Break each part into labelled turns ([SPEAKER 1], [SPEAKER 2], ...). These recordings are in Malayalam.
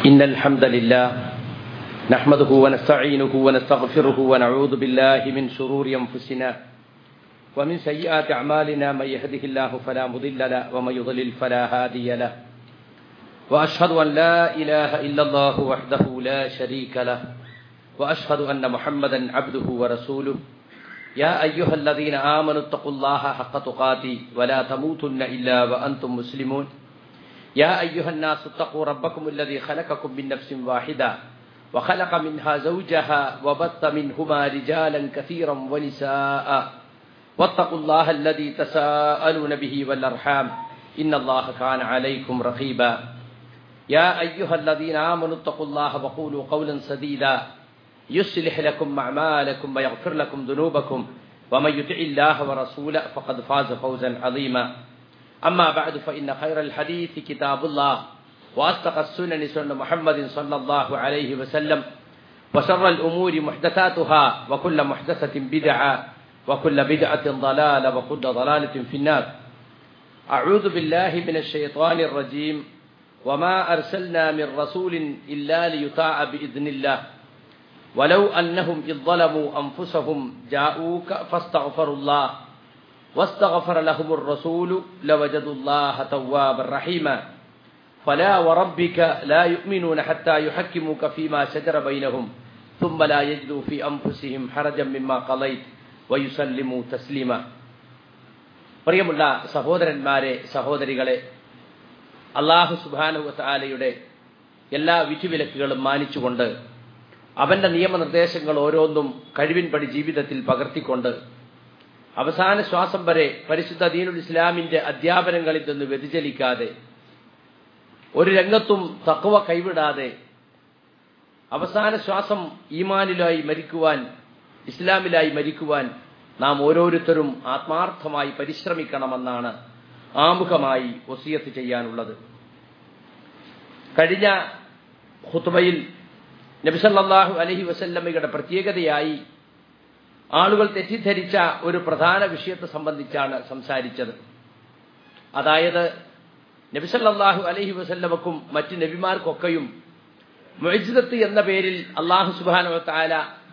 [SPEAKER 1] إن الحمد لله نحمده ونستعينه ونستغفره ونعوذ بالله من شرور أنفسنا ومن سيئات أعمالنا من يهده الله فلا مضل له ومن يضلل فلا هادي له وأشهد أن لا إله إلا الله وحده لا شريك له وأشهد أن محمدا عبده ورسوله يا أيها الذين آمنوا اتقوا الله حق تقاته ولا تموتن إلا وأنتم مسلمون يا أيها الناس اتقوا ربكم الذي خلقكم من نفس واحدة وخلق منها زوجها وبث منهما رجالا كثيرا ونساء واتقوا الله الذي تساءلون به والأرحام إن الله كان عليكم رقيبا يا أيها الذين آمنوا اتقوا الله وقولوا قولا سديدا يصلح لكم أعمالكم ويغفر لكم ذنوبكم ومن يطع الله ورسوله فقد فاز فوزا عظيما أما بعد فإن خير الحديث كتاب الله وأصدق السنن سنة محمد صلى الله عليه وسلم وشر الأمور محدثاتها وكل محدثة بدعة وكل بدعة ضلالة وكل ضلالة في النار أعوذ بالله من الشيطان الرجيم وما أرسلنا من رسول إلا ليطاع بإذن الله ولو أنهم إذ ظلموا أنفسهم جاءوك فاستغفروا الله واستغفر لهم الرسول لوجدوا الله توابا رحيما فلا وربك لا يؤمنون حتى يحكموك فيما شجر بينهم ثم لا يجدوا في أنفسهم حرجا مما قضيت ويسلموا تسليما പ്രിയമുള്ള സഹോദരന്മാരെ സഹോദരികളെ അള്ളാഹു സുബാനുവത്താലയുടെ എല്ലാ വിധിവിലക്കുകളും മാനിച്ചുകൊണ്ട് അവന്റെ നിയമനിർദ്ദേശങ്ങൾ ഓരോന്നും കഴിവിൻപടി ജീവിതത്തിൽ പകർത്തിക്കൊണ്ട് അവസാന ശ്വാസം വരെ പരിശുദ്ധ ദീനുൽ ഇസ്ലാമിന്റെ അധ്യാപനങ്ങളിൽ നിന്ന് വ്യതിചലിക്കാതെ ഒരു രംഗത്തും തക്കവ കൈവിടാതെ അവസാന ശ്വാസം ഈമാനിലായി മരിക്കുവാൻ ഇസ്ലാമിലായി മരിക്കുവാൻ നാം ഓരോരുത്തരും ആത്മാർത്ഥമായി പരിശ്രമിക്കണമെന്നാണ് ആമുഖമായി ഒസിയത്ത് ചെയ്യാനുള്ളത് കഴിഞ്ഞ ഹുത്തുബയിൽ നബിസല്ലാഹു അലഹി വസല്ലമ്മയുടെ പ്രത്യേകതയായി ആളുകൾ തെറ്റിദ്ധരിച്ച ഒരു പ്രധാന വിഷയത്തെ സംബന്ധിച്ചാണ് സംസാരിച്ചത് അതായത് നബിസല്ലാഹു അലഹി വസല്ലമക്കും മറ്റ് നബിമാർക്കൊക്കെയും മൊയ്ജിദത്ത് എന്ന പേരിൽ അള്ളാഹു സുബാന താല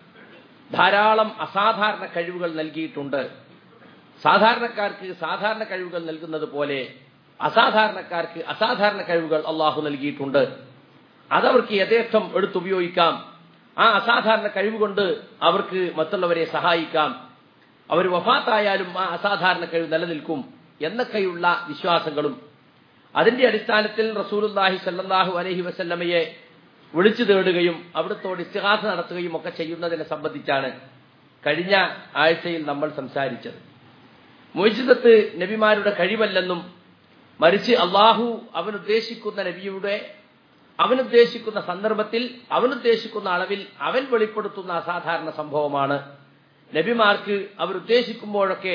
[SPEAKER 1] ധാരാളം അസാധാരണ കഴിവുകൾ നൽകിയിട്ടുണ്ട് സാധാരണക്കാർക്ക് സാധാരണ കഴിവുകൾ നൽകുന്നത് പോലെ അസാധാരണക്കാർക്ക് അസാധാരണ കഴിവുകൾ അള്ളാഹു നൽകിയിട്ടുണ്ട് അതവർക്ക് യഥേഷ്ടം എടുത്തുപയോഗിക്കാം ആ അസാധാരണ കഴിവുകൊണ്ട് അവർക്ക് മറ്റുള്ളവരെ സഹായിക്കാം അവർ വഫാത്തായാലും ആ അസാധാരണ കഴിവ് നിലനിൽക്കും എന്നൊക്കെയുള്ള വിശ്വാസങ്ങളും അതിന്റെ അടിസ്ഥാനത്തിൽ റസൂലുല്ലാഹി സല്ലാഹു അലഹി വസല്ലമയെ വിളിച്ചു തേടുകയും അവിടത്തോട് ഇസ്തിഹാസ നടത്തുകയും ഒക്കെ ചെയ്യുന്നതിനെ സംബന്ധിച്ചാണ് കഴിഞ്ഞ ആഴ്ചയിൽ നമ്മൾ സംസാരിച്ചത് മൊയ്ജിദത്ത് നബിമാരുടെ കഴിവല്ലെന്നും മറിച്ച് അള്ളാഹു അവനുദ്ദേശിക്കുന്ന നബിയുടെ അവനുദ്ദേശിക്കുന്ന സന്ദർഭത്തിൽ അവനുദ്ദേശിക്കുന്ന അളവിൽ അവൻ വെളിപ്പെടുത്തുന്ന അസാധാരണ സംഭവമാണ് നബിമാർക്ക് അവരുദ്ദേശിക്കുമ്പോഴൊക്കെ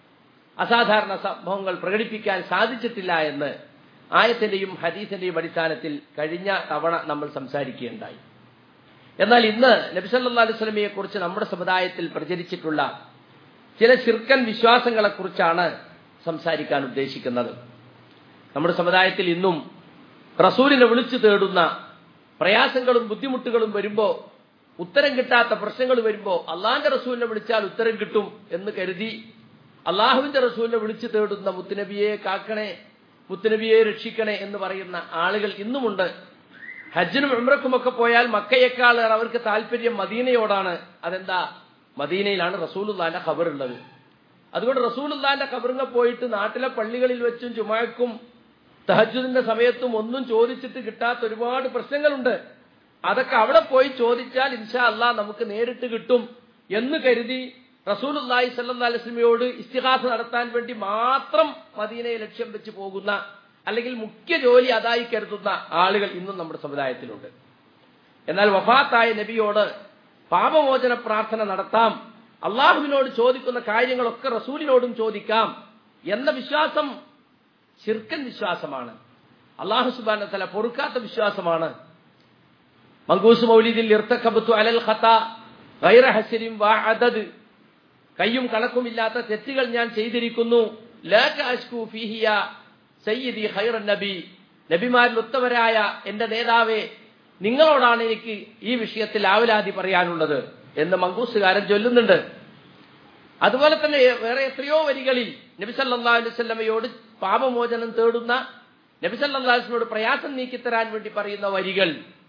[SPEAKER 1] അസാധാരണ സംഭവങ്ങൾ പ്രകടിപ്പിക്കാൻ സാധിച്ചിട്ടില്ല എന്ന് ആയത്തിന്റെയും ഹദീസിന്റെയും അടിസ്ഥാനത്തിൽ കഴിഞ്ഞ തവണ നമ്മൾ സംസാരിക്കുകയുണ്ടായി എന്നാൽ ഇന്ന് നബിസല്ലാ അലുസ്ലമിയെ കുറിച്ച് നമ്മുടെ സമുദായത്തിൽ പ്രചരിച്ചിട്ടുള്ള ചില ശിർക്കൻ വിശ്വാസങ്ങളെക്കുറിച്ചാണ് സംസാരിക്കാൻ ഉദ്ദേശിക്കുന്നത് നമ്മുടെ സമുദായത്തിൽ ഇന്നും റസൂലിനെ വിളിച്ചു തേടുന്ന പ്രയാസങ്ങളും ബുദ്ധിമുട്ടുകളും വരുമ്പോ ഉത്തരം കിട്ടാത്ത പ്രശ്നങ്ങൾ വരുമ്പോ അള്ളാന്റെ റസൂലിനെ വിളിച്ചാൽ ഉത്തരം കിട്ടും എന്ന് കരുതി അള്ളാഹുവിന്റെ റസൂലിനെ വിളിച്ചു തേടുന്ന മുത്തുനബിയെ കാക്കണേ മുത്തുനബിയെ രക്ഷിക്കണേ എന്ന് പറയുന്ന ആളുകൾ ഇന്നുമുണ്ട് ഹജ്ജിനും ഉമ്രക്കുമൊക്കെ പോയാൽ മക്കയേക്കാൾ അവർക്ക് താല്പര്യം മദീനയോടാണ് അതെന്താ മദീനയിലാണ് റസൂലുല്ലാന്റെ ഖബറുള്ളത് അതുകൊണ്ട് റസൂലുല്ലാന്റെ ഖബറിങ്ങ പോയിട്ട് നാട്ടിലെ പള്ളികളിൽ വെച്ചും ചുമഴക്കും തഹജുദിന്റെ സമയത്തും ഒന്നും ചോദിച്ചിട്ട് കിട്ടാത്ത ഒരുപാട് പ്രശ്നങ്ങളുണ്ട് അതൊക്കെ അവിടെ പോയി ചോദിച്ചാൽ ഇൻഷാ അല്ലാ നമുക്ക് നേരിട്ട് കിട്ടും എന്ന് കരുതി റസൂലുല്ലാഹി സല്ലാ അലസ്ലമിയോട് ഇസ്തിഹാസ നടത്താൻ വേണ്ടി മാത്രം മദീനയെ ലക്ഷ്യം വെച്ച് പോകുന്ന അല്ലെങ്കിൽ മുഖ്യ ജോലി അതായി കരുതുന്ന ആളുകൾ ഇന്നും നമ്മുടെ സമുദായത്തിലുണ്ട് എന്നാൽ വഫാത്തായ നബിയോട് പാപമോചന പ്രാർത്ഥന നടത്താം അള്ളാഹുവിനോട് ചോദിക്കുന്ന കാര്യങ്ങളൊക്കെ റസൂലിനോടും ചോദിക്കാം എന്ന വിശ്വാസം ശിർക്കൻ വിശ്വാസമാണ് അള്ളാഹു സുബാന തല പൊറുക്കാത്ത വിശ്വാസമാണ് മങ്കൂസ് മൗലിദിൽ ഇർത്തക്കബത്തു അലൽ ഖത്ത ഗൈറ ഹസരിം വാ അദദ് കയ്യും കണക്കുമില്ലാത്ത തെറ്റുകൾ ഞാൻ ചെയ്തിരിക്കുന്നു ലാക അഷ്കു ഫീഹിയ സയ്യിദി ഖൈറൻ നബി നബിമാരിൽ ഉത്തമരായ എന്റെ നേതാവേ നിങ്ങളോടാണ് എനിക്ക് ഈ വിഷയത്തിൽ ആവലാതി പറയാനുള്ളത് എന്ന് മങ്കൂസുകാരൻ ചൊല്ലുന്നുണ്ട് അതുപോലെ തന്നെ വേറെ എത്രയോ വരികളിൽ നബി സല്ലല്ലാഹു അലൈഹി വസല്ലമയോട് പാപമോചനം തേടുന്ന നബി സല്ലല്ലാഹു അലൈഹി വസല്ലമയോട് പ്രയാസം നീക്കിത്തരാൻ വേണ്ടി പറയുന്ന വരികൾ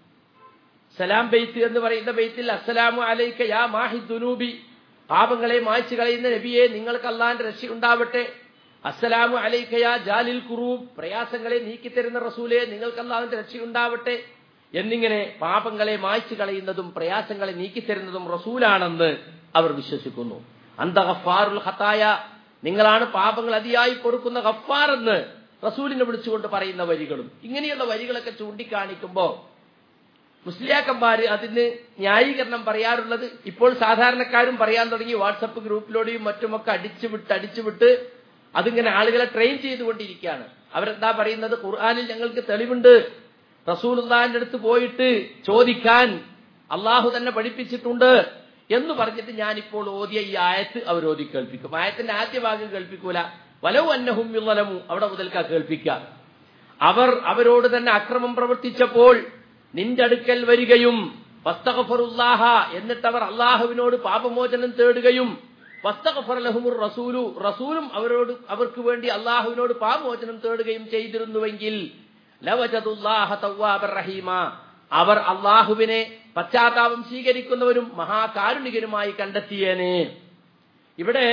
[SPEAKER 1] സലാം ബെയ്ത്ത് എന്ന് പറയുന്ന ബെയ്ത്തിൽ അസ്സലാമു അലൈക യാ മാഹി ദുനൂബി പാപങ്ങളെ മായ്ച്ചു കളയുന്ന നബിയെ നിങ്ങൾക്ക് അള്ളാന്റെ രക്ഷ ഉണ്ടാവട്ടെ അസ്സലാമു അലൈക യാ ജാലിൽ കുറൂബ് പ്രയാസങ്ങളെ നീക്കിത്തരുന്ന റസൂലെ നിങ്ങൾക്ക് അള്ളാഹുവിന്റെ രക്ഷ ഉണ്ടാവട്ടെ എന്നിങ്ങനെ പാപങ്ങളെ മായ്ച്ചു കളയുന്നതും പ്രയാസങ്ങളെ നീക്കിത്തരുന്നതും റസൂലാണെന്ന് അവർ വിശ്വസിക്കുന്നു അന്ത ഗഫാറുൽ ഹത്തായ നിങ്ങളാണ് പാപങ്ങൾ അതിയായി പൊറുക്കുന്ന ഗഫാർ എന്ന് റസൂലിനെ വിളിച്ചുകൊണ്ട് പറയുന്ന വരികളും ഇങ്ങനെയുള്ള വരികളൊക്കെ ചൂണ്ടിക്കാണിക്കുമ്പോൾ മുസ്ലിയാക്കന്മാര് അതിന് ന്യായീകരണം പറയാറുള്ളത് ഇപ്പോൾ സാധാരണക്കാരും പറയാൻ തുടങ്ങി വാട്സപ്പ് ഗ്രൂപ്പിലൂടെയും മറ്റുമൊക്കെ അടിച്ചു വിട്ട് അടിച്ചു വിട്ട് അതിങ്ങനെ ആളുകളെ ട്രെയിൻ ചെയ്തുകൊണ്ടിരിക്കുകയാണ് അവരെന്താ പറയുന്നത് ഖുർആാനിൽ ഞങ്ങൾക്ക് തെളിവുണ്ട് റസൂലുള്ളാന്റെ അടുത്ത് പോയിട്ട് ചോദിക്കാൻ അള്ളാഹു തന്നെ പഠിപ്പിച്ചിട്ടുണ്ട് എന്ന് പറഞ്ഞിട്ട് ഞാനിപ്പോൾ ഓതിയ ഈ ആയത്ത് അവർ ഓതി കേൾപ്പിക്കും ആയത്തിന്റെ ആദ്യ ഭാഗം കേൾപ്പിക്കൂല വലവും അന്നഹും യുവലമു അവിടെ മുതൽക്കാ കേൾപ്പിക്കുക അവർ അവരോട് തന്നെ അക്രമം പ്രവർത്തിച്ചപ്പോൾ നിന്റെ അടുക്കൽ വരികയും വസ്തഗഫറുല്ലാഹ എന്നിട്ട് അവർ അള്ളാഹുവിനോട് പാപമോചനം തേടുകയും വസ്തഗഫർ ലഹുമുർ റസൂലു റസൂലും അവരോട് അവർക്ക് വേണ്ടി അള്ളാഹുവിനോട് പാപമോചനം തേടുകയും ചെയ്തിരുന്നുവെങ്കിൽ ലവജതുല്ലാഹ തവ്വാബർ റഹീമ അവർ അള്ളാഹുവിനെ പശ്ചാത്താപം സ്വീകരിക്കുന്നവരും മഹാകാരുണികനുമായി കണ്ടെത്തിയേനെ ഇവിടെ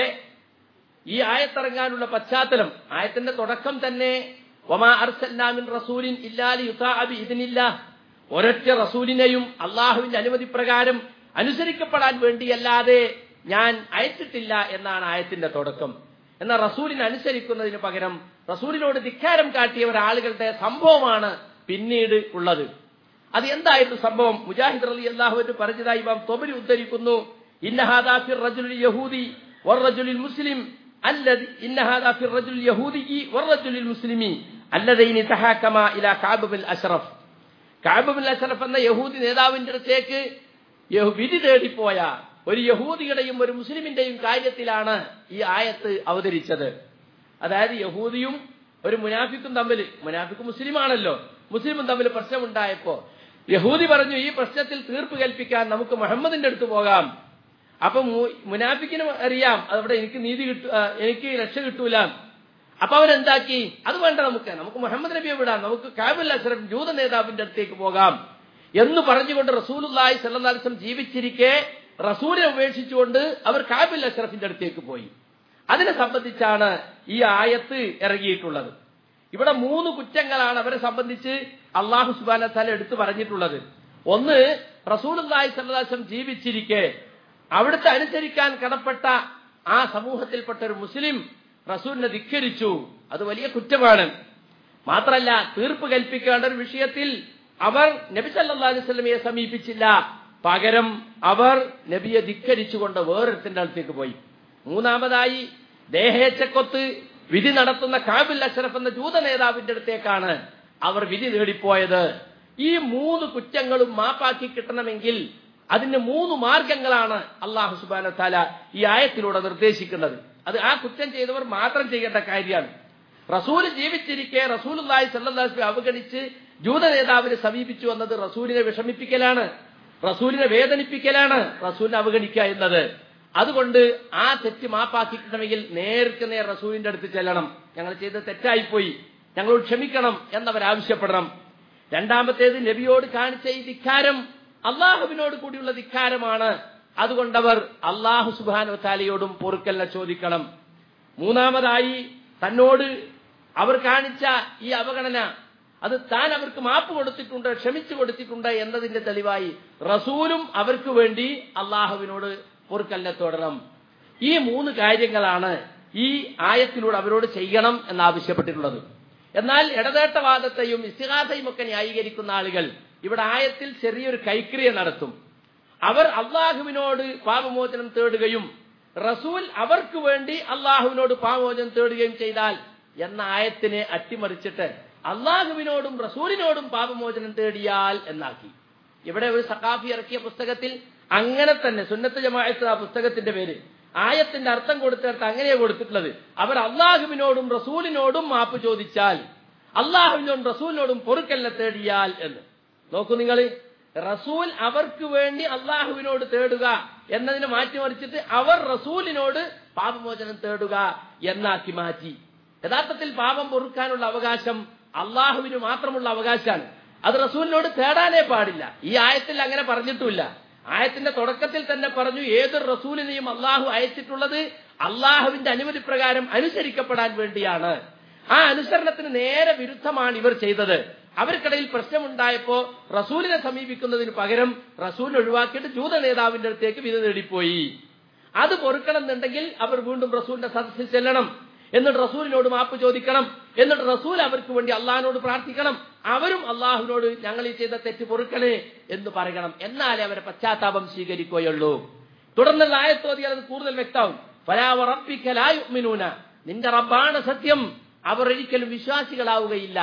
[SPEAKER 1] ഈ ആയത്തിറങ്ങാനുള്ള പശ്ചാത്തലം ആയത്തിന്റെ തുടക്കം തന്നെ ഒമാ അർസല്ലാമിൻ റസൂലിൻ ഇല്ലാലി യുതാബി ഇതിനില്ല ഒരൊറ്റ റസൂലിനെയും അള്ളാഹുവിന്റെ അനുമതി പ്രകാരം അനുസരിക്കപ്പെടാൻ വേണ്ടിയല്ലാതെ ഞാൻ അയച്ചിട്ടില്ല എന്നാണ് ആയത്തിന്റെ തുടക്കം എന്നാൽ റസൂലിനെ അനുസരിക്കുന്നതിന് പകരം റസൂലിനോട് ധിക്കാരം കാട്ടിയ ഒരാളുകളുടെ സംഭവമാണ് പിന്നീട് ഉള്ളത് അത് എന്തായിരുന്നു സംഭവം മുജാഹിദ് അലി അള്ളാഹുവിന് പറഞ്ഞതായി ഇമാം തൊബരി ഉദ്ധരിക്കുന്നു ഇന്നഹാദാഫിർ റജുൽ യഹൂദി വറജുലിൽ മുസ്ലിം അല്ലദി ഇന്നഹാദാഫിർ റജുൽ യഹൂദി വറജുലിൽ മുസ്ലിമി അല്ലദൈനി തഹാക്കമ ഇലാ Kaab bin Ashraf Kaab bin Ashraf എന്ന യഹൂദി നേതാവിന്റെ അടുത്തേക്ക് വിധി തേടിപ്പോയ ഒരു യഹൂദിയുടെയും ഒരു മുസ്ലിമിന്റെയും കാര്യത്തിലാണ് ഈ ആയത്ത് അവതരിച്ചത് അതായത് യഹൂദിയും ഒരു മുനാഫിക്കും തമ്മിൽ മുനാഫിക്ക് മുസ്ലിമാണല്ലോ മുസ്ലിമും തമ്മിൽ പ്രശ്നമുണ്ടായപ്പോ യഹൂദി പറഞ്ഞു ഈ പ്രശ്നത്തിൽ തീർപ്പ് കൽപ്പിക്കാൻ നമുക്ക് മുഹമ്മദിന്റെ അടുത്ത് പോകാം അപ്പൊ മുനാഫിക്കിന് അറിയാം അതവിടെ എനിക്ക് നീതി കിട്ടു എനിക്ക് രക്ഷ കിട്ടൂല അപ്പൊ അവരെന്താക്കി അത് വേണ്ട നമുക്ക് നമുക്ക് മുഹമ്മദ് നബിയെ വിടാം നമുക്ക് കാബുൽ അസ്രഫ് ജൂത നേതാവിന്റെ അടുത്തേക്ക് പോകാം എന്ന് പറഞ്ഞുകൊണ്ട് റസൂലുല്ലായി സല്ലാസ്ലം ജീവിച്ചിരിക്കെ റസൂലിനെ ഉപേക്ഷിച്ചുകൊണ്ട് അവർ കാബുൽ അഷ്റഫിന്റെ അടുത്തേക്ക് പോയി അതിനെ സംബന്ധിച്ചാണ് ഈ ആയത്ത് ഇറങ്ങിയിട്ടുള്ളത് ഇവിടെ മൂന്ന് കുറ്റങ്ങളാണ് അവരെ സംബന്ധിച്ച് അള്ളാഹു സുബാന തല എടുത്തു പറഞ്ഞിട്ടുള്ളത് ഒന്ന് റസൂലുല്ലായി സല്ലാസ്ലം ജീവിച്ചിരിക്കെ അവിടുത്തെ അനുസരിക്കാൻ കടപ്പെട്ട ആ സമൂഹത്തിൽപ്പെട്ട ഒരു മുസ്ലിം റസൂലിനെ ധിക്കരിച്ചു അത് വലിയ കുറ്റമാണ് മാത്രല്ല തീർപ്പ് കൽപ്പിക്കേണ്ട ഒരു വിഷയത്തിൽ അവർ നബി സല്ലാ അലൈവല്ലമയെ സമീപിച്ചില്ല പകരം അവർ നബിയെ ധിക്കരിച്ചുകൊണ്ട് വേറൊരുത്തിന്റെ അടുത്തേക്ക് പോയി മൂന്നാമതായി ദേഹേച്ചക്കൊത്ത് വിധി നടത്തുന്ന കാബിൽ അഷറഫ് എന്ന ജൂത നേതാവിന്റെ അടുത്തേക്കാണ് അവർ വിധി നേടിപ്പോയത് ഈ മൂന്ന് കുറ്റങ്ങളും മാപ്പാക്കി കിട്ടണമെങ്കിൽ അതിന് മൂന്ന് മാർഗങ്ങളാണ് അള്ളാഹു സുബാന താല ഈ ആയത്തിലൂടെ നിർദ്ദേശിക്കുന്നത് അത് ആ കുറ്റം ചെയ്തവർ മാത്രം ചെയ്യേണ്ട കാര്യമാണ് റസൂല് ജീവിച്ചിരിക്കെ റസൂലുല്ലായി സല്ലാസ്ബി അവഗണിച്ച് ജൂത നേതാവിനെ സമീപിച്ചു എന്നത് റസൂലിനെ വിഷമിപ്പിക്കലാണ് റസൂലിനെ വേദനിപ്പിക്കലാണ് റസൂലിനെ അവഗണിക്കുക എന്നത് അതുകൊണ്ട് ആ തെറ്റ് മാപ്പാക്കിക്കണമെങ്കിൽ നേർക്ക് നേർ റസൂലിന്റെ അടുത്ത് ചെല്ലണം ഞങ്ങൾ ചെയ്ത് തെറ്റായിപ്പോയി ഞങ്ങളോട് ക്ഷമിക്കണം എന്നവരാവശ്യപ്പെടണം രണ്ടാമത്തേത് നബിയോട് കാണിച്ച ഈ ധിക്കാരം അള്ളാഹുവിനോട് കൂടിയുള്ള ധിക്കാരമാണ് അതുകൊണ്ടവർ അള്ളാഹു സുബാനോ താലയോടും പൊറുക്കല്ല ചോദിക്കണം മൂന്നാമതായി തന്നോട് അവർ കാണിച്ച ഈ അവഗണന അത് താൻ അവർക്ക് മാപ്പ് കൊടുത്തിട്ടുണ്ട് ക്ഷമിച്ചു കൊടുത്തിട്ടുണ്ട് എന്നതിന്റെ തെളിവായി റസൂലും അവർക്ക് വേണ്ടി അള്ളാഹുവിനോട് പൊറുക്കല്ല തൊടണം ഈ മൂന്ന് കാര്യങ്ങളാണ് ഈ ആയത്തിലൂടെ അവരോട് ചെയ്യണം എന്നാവശ്യപ്പെട്ടിട്ടുള്ളത് എന്നാൽ ഇടതേട്ടവാദത്തെയും ഇസ്തിഹാസയും ഒക്കെ ന്യായീകരിക്കുന്ന ആളുകൾ ഇവിടെ ആയത്തിൽ ചെറിയൊരു കൈക്രിയ നടത്തും അവർ അള്ളാഹുവിനോട് പാപമോചനം തേടുകയും റസൂൽ അവർക്ക് വേണ്ടി അള്ളാഹുവിനോട് പാപമോചനം തേടുകയും ചെയ്താൽ എന്ന ആയത്തിനെ അട്ടിമറിച്ചിട്ട് അള്ളാഹുവിനോടും റസൂലിനോടും പാപമോചനം തേടിയാൽ എന്നാക്കി ഇവിടെ ഒരു സഖാഫി ഇറക്കിയ പുസ്തകത്തിൽ അങ്ങനെ തന്നെ സുന്നത്ത് ജമാഅത്ത് ആ പുസ്തകത്തിന്റെ പേര് ആയത്തിന്റെ അർത്ഥം കൊടുത്തിടത്ത് അങ്ങനെയാ കൊടുത്തിട്ടുള്ളത് അവർ അള്ളാഹുവിനോടും റസൂലിനോടും മാപ്പ് ചോദിച്ചാൽ അള്ളാഹുവിനോടും റസൂലിനോടും പൊറുക്കല്ല തേടിയാൽ എന്ന് നോക്കൂ നിങ്ങൾ റസൂൽ അവർക്ക് വേണ്ടി അള്ളാഹുവിനോട് തേടുക എന്നതിനെ മാറ്റിമറിച്ചിട്ട് അവർ റസൂലിനോട് പാപമോചനം തേടുക എന്നാക്കി മാറ്റി യഥാർത്ഥത്തിൽ പാപം പൊറുക്കാനുള്ള അവകാശം അള്ളാഹുവിന് മാത്രമുള്ള അവകാശമാണ് അത് റസൂലിനോട് തേടാനേ പാടില്ല ഈ ആയത്തിൽ അങ്ങനെ പറഞ്ഞിട്ടുമില്ല ആയത്തിന്റെ തുടക്കത്തിൽ തന്നെ പറഞ്ഞു ഏതൊരു റസൂലിനെയും അള്ളാഹു അയച്ചിട്ടുള്ളത് അള്ളാഹുവിന്റെ അനുമതി പ്രകാരം അനുസരിക്കപ്പെടാൻ വേണ്ടിയാണ് ആ അനുസരണത്തിന് നേരെ വിരുദ്ധമാണ് ഇവർ ചെയ്തത് അവർക്കിടയിൽ പ്രശ്നമുണ്ടായപ്പോ റസൂലിനെ സമീപിക്കുന്നതിന് പകരം റസൂൽ ഒഴിവാക്കിയിട്ട് ജൂത നേതാവിന്റെ അടുത്തേക്ക് വിധ നേടിപ്പോയി അത് പൊറുക്കണം എന്നുണ്ടെങ്കിൽ അവർ വീണ്ടും റസൂലിന്റെ സദസ്സിൽ ചെല്ലണം എന്നിട്ട് റസൂലിനോട് മാപ്പ് ചോദിക്കണം എന്നിട്ട് റസൂൽ അവർക്ക് വേണ്ടി അള്ളാഹിനോട് പ്രാർത്ഥിക്കണം അവരും അള്ളാഹുവിനോട് ഞങ്ങൾ ഈ ചെയ്ത തെറ്റ് പൊറുക്കണേ എന്ന് പറയണം എന്നാലേ അവരെ പശ്ചാത്താപം സ്വീകരിക്കുകയുള്ളൂ തുടർന്നുള്ള ആയത്തോതിയാൽ അത് കൂടുതൽ വ്യക്തമാവും ഫലാവറപ്പിക്കലായുമിനൂന നിന്റെ റബ്ബാണ് സത്യം അവർ ഒരിക്കലും വിശ്വാസികളാവുകയില്ല